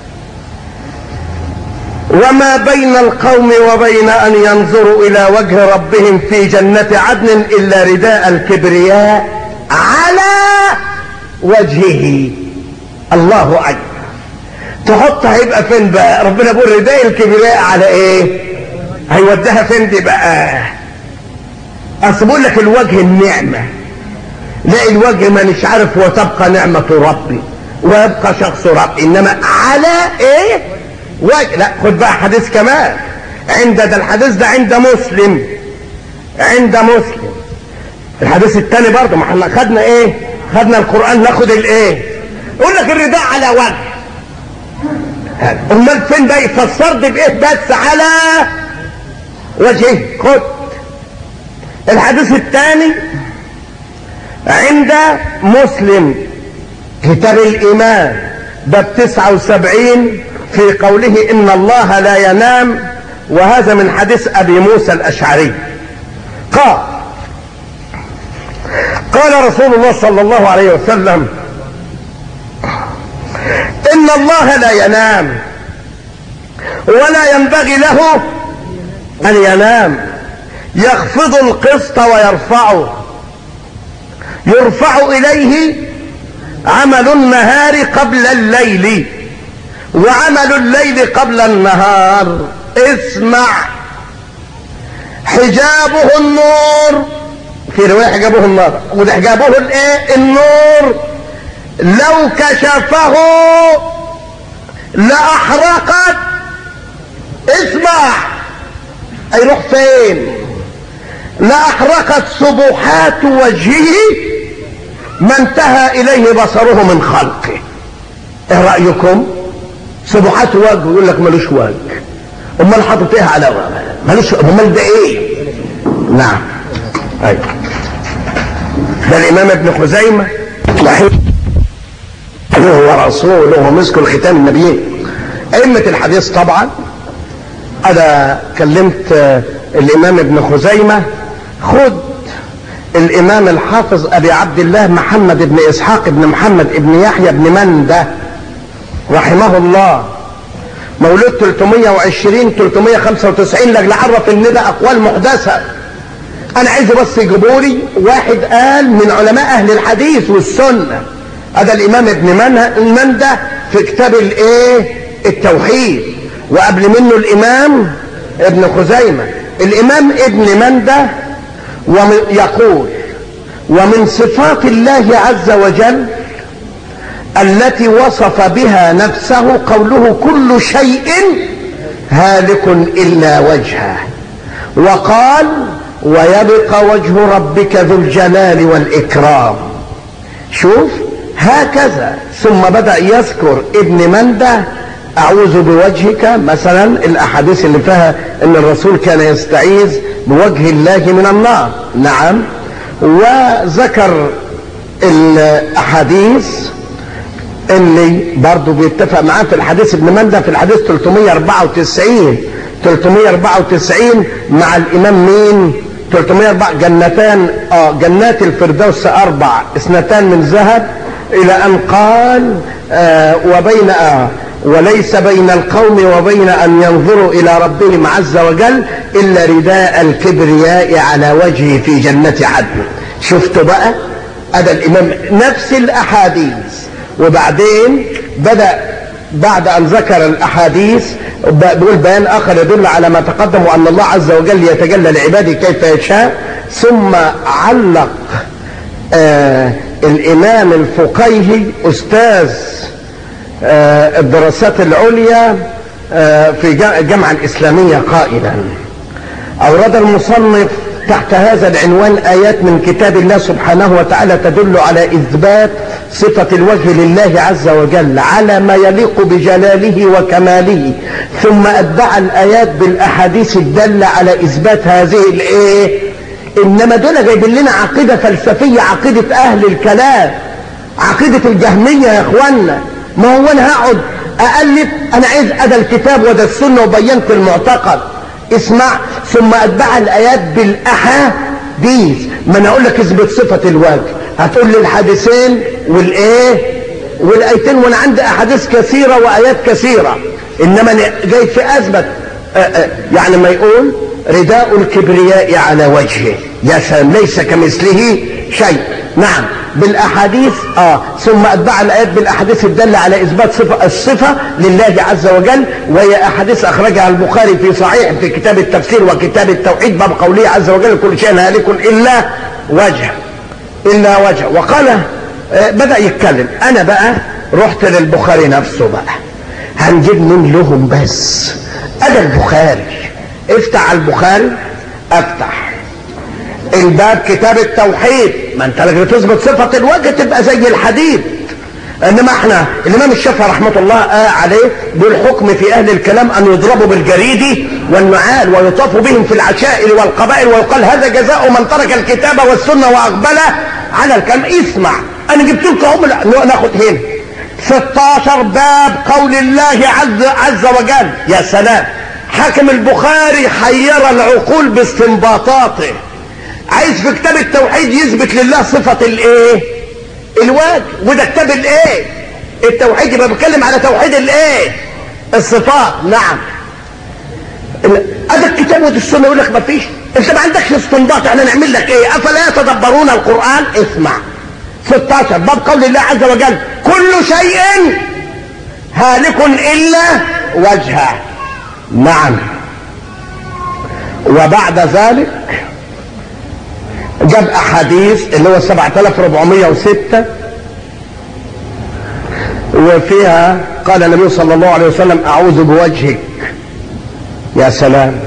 وما بين القوم وبين ان ينظروا الى وجه ربهم في جنة عدن الا رداء الكبرياء على وجهه الله اكبر تحط هيبقى فين بقى ربنا بيقول رداء الكبرياء على ايه هيوديها فين دي بقى اصل بقول لك الوجه النعمة لاقي الوجه مانيش عارف وتبقى نعمة ربي ويبقى شخص ربي انما على ايه وجه لا خد بقى حديث كمان عند ده الحديث ده عند مسلم عند مسلم الحديث الثاني برضه ما احنا خدنا ايه خدنا القرآن ناخد الايه يقول لك الرداء على وجه امال فين ده يفسر دي بايه بس على وجهه خد الحديث الثاني عند مسلم كتاب الإيمان باب 79 في قوله إن الله لا ينام وهذا من حديث أبي موسى الأشعري قال قال رسول الله صلى الله عليه وسلم إن الله لا ينام ولا ينبغي له أن ينام يخفض القسط ويرفعه يرفع إليه عمل النهار قبل الليل وعمل الليل قبل النهار اسمع حجابه النور في رواية حجابه النار وحجابه الايه النور لو كشفه لأحرقت اسمع هيروح فين لأحرقت سبحات وجهه ما انتهى إليه بصره من خلقه ايه رأيكم سبحات وجه يقول لك ملوش وجه امال حاطط ايه على وجه ملوش امال ده ايه نعم ايوه ده الامام ابن خزيمه هو رسوله ومسك الختام النبيين ائمه الحديث طبعا انا كلمت الامام ابن خزيمه خد الامام الحافظ ابي عبد الله محمد بن اسحاق بن محمد بن يحيى بن منده رحمه الله مولود 320 395 لاجل عرف ان ده اقوال محدثه انا عايزه بس يجيبوا لي واحد قال من علماء اهل الحديث والسنه هذا الامام ابن منده في كتاب الايه التوحيد وقبل منه الامام ابن خزيمه الامام ابن منده يقول ومن صفات الله عز وجل التي وصف بها نفسه قوله كل شيء هالك الا وجهه وقال ويبقى وجه ربك ذو الجلال والاكرام شوف هكذا ثم بدا يذكر ابن منده اعوذ بوجهك مثلا الاحاديث اللي فيها ان الرسول كان يستعيذ بوجه الله من النار نعم وذكر الاحاديث اللي برضه بيتفق معاه في الحديث ابن منده في الحديث 394 394 مع الامام مين 304 جنتان اه جنات الفردوس اربع اثنتان من ذهب الى ان قال آه وبين آه وليس بين القوم وبين ان ينظروا الى ربهم عز وجل الا رداء الكبرياء على وجهه في جنة عدن شفتوا بقى هذا الامام نفس الاحاديث وبعدين بدأ بعد ان ذكر الاحاديث بيقول بيان اخر يدل على ما تقدم وان الله عز وجل يتجلى لعباده كيف يشاء ثم علق آه الامام الفقيهي استاذ آه الدراسات العليا آه في الجامعة الإسلامية قائلا أورد المصنف تحت هذا العنوان آيات من كتاب الله سبحانه وتعالى تدل على إثبات صفة الوجه لله عز وجل على ما يليق بجلاله وكماله ثم أتبع الآيات بالأحاديث الدالة على إثبات هذه الإيه إنما دول جايبين لنا عقيدة فلسفية عقيدة أهل الكلام عقيدة الجهمية يا إخوانا ما هو انا هقعد االف انا عايز ادى الكتاب وده السنه وبينت المعتقد اسمع ثم اتبع الايات بالاحاديث ما انا اقول لك اثبت صفه الوجه هتقول لي الحديثين والايه والايتين وانا عندي احاديث كثيره وايات كثيره انما أنا جاي في اثبت يعني ما يقول رداء الكبرياء على وجهه يا سلام ليس كمثله شيء نعم بالاحاديث اه ثم اتبع الايات بالاحاديث الداله على اثبات صفه الصفه لله عز وجل وهي احاديث اخرجها البخاري في صحيح في كتاب التفسير وكتاب التوحيد باب قوله عز وجل كل شيء هالك الا وجهه الا وجه وقال آه، بدا يتكلم انا بقى رحت للبخاري نفسه بقى هنجيب مين لهم بس انا البخاري افتح على البخاري افتح الباب كتاب التوحيد ما انت لما تثبت صفه الوجه تبقى زي الحديد انما احنا الامام الشافعي رحمه الله آه عليه بالحكم في اهل الكلام ان يضربوا بالجريد والنعال ويطاف بهم في العشائر والقبائل ويقال هذا جزاء من ترك الكتاب والسنه واقبل على الكلام اسمع انا جبت لكم هم ناخد هنا 16 باب قول الله عز عز وجل يا سلام حاكم البخاري حير العقول باستنباطاته عايز في كتاب التوحيد يثبت لله صفه الايه الوجه وده كتاب الايه التوحيد يبقى بيتكلم على توحيد الايه الصفات نعم هذا الكتاب وده السنه يقول لك ما فيش انت ما عندكش استنباط احنا نعمل لك ايه افلا يتدبرون القران اسمع 16 باب قول الله عز وجل كل شيء هالك الا وجهه نعم وبعد ذلك جاب احاديث اللي هو 7406 وفيها قال النبي صلى الله عليه وسلم اعوذ بوجهك يا سلام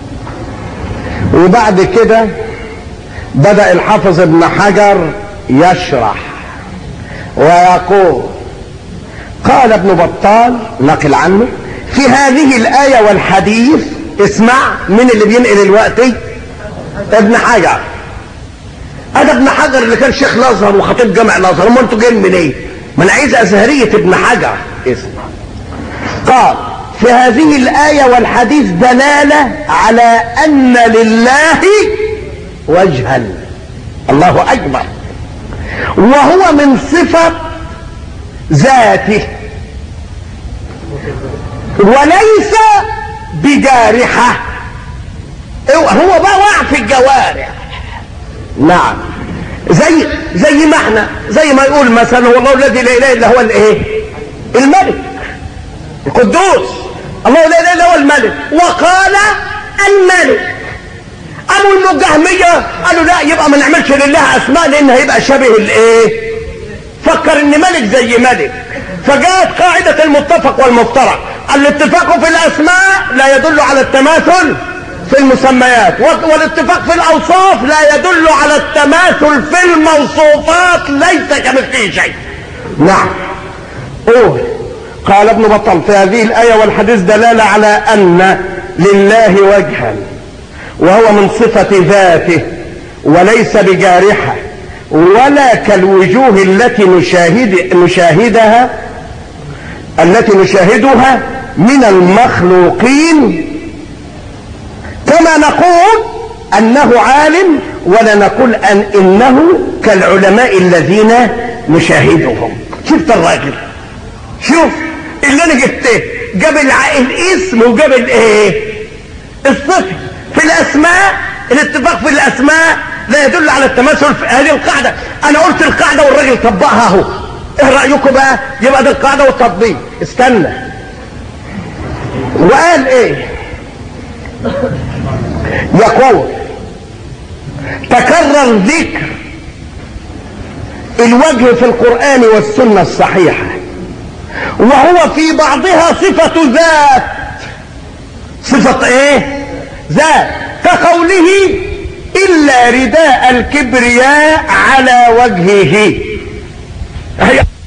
وبعد كده بدا الحافظ ابن حجر يشرح ويقول قال ابن بطال نقل عنه في هذه الايه والحديث اسمع من اللي بينقل الوقت ابن حجر انا ابن حجر اللي كان شيخ الازهر وخطيب جامع الازهر امال انتوا جايين منين؟ إيه؟ ما انا عايز ازهريه ابن حجر اسمع قال في هذه الايه والحديث دلاله على ان لله وجها الله اكبر وهو من صفه ذاته وليس بجارحه هو بقى واقع في الجوارح نعم زي زي ما احنا زي ما يقول مثلا هو الله الذي لا اله الا هو الايه الملك القدوس الله لا اله الا هو الملك وقال الملك قالوا الجهميه قالوا لا يبقى ما نعملش لله اسماء لان هيبقى شبه الايه فكر ان ملك زي ملك فجاءت قاعده المتفق والمفترق الاتفاق في الاسماء لا يدل على التماثل في المسميات والاتفاق في الاوصاف لا يدل على التماثل في الموصوفات ليس كمثله شيء نعم قول قال ابن بطل في هذه الايه والحديث دلاله على ان لله وجها وهو من صفه ذاته وليس بجارحه ولا كالوجوه التي نشاهد نشاهدها التي نشاهدها من المخلوقين كما نقول انه عالم ولا نقول ان انه كالعلماء الذين نشاهدهم شفت الراجل شوف اللي انا جبته جاب الاسم وجاب الايه الصفه في الاسماء الاتفاق في الاسماء لا يدل على التماثل في هذه القاعده انا قلت القاعده والراجل طبقها اهو ايه رايكم بقى يبقى دي القاعده والتطبيق استنى وقال ايه يقول تكرر ذكر الوجه في القرآن والسنة الصحيحة وهو في بعضها صفة ذات صفة ايه ذات كقوله إلا رداء الكبرياء على وجهه هي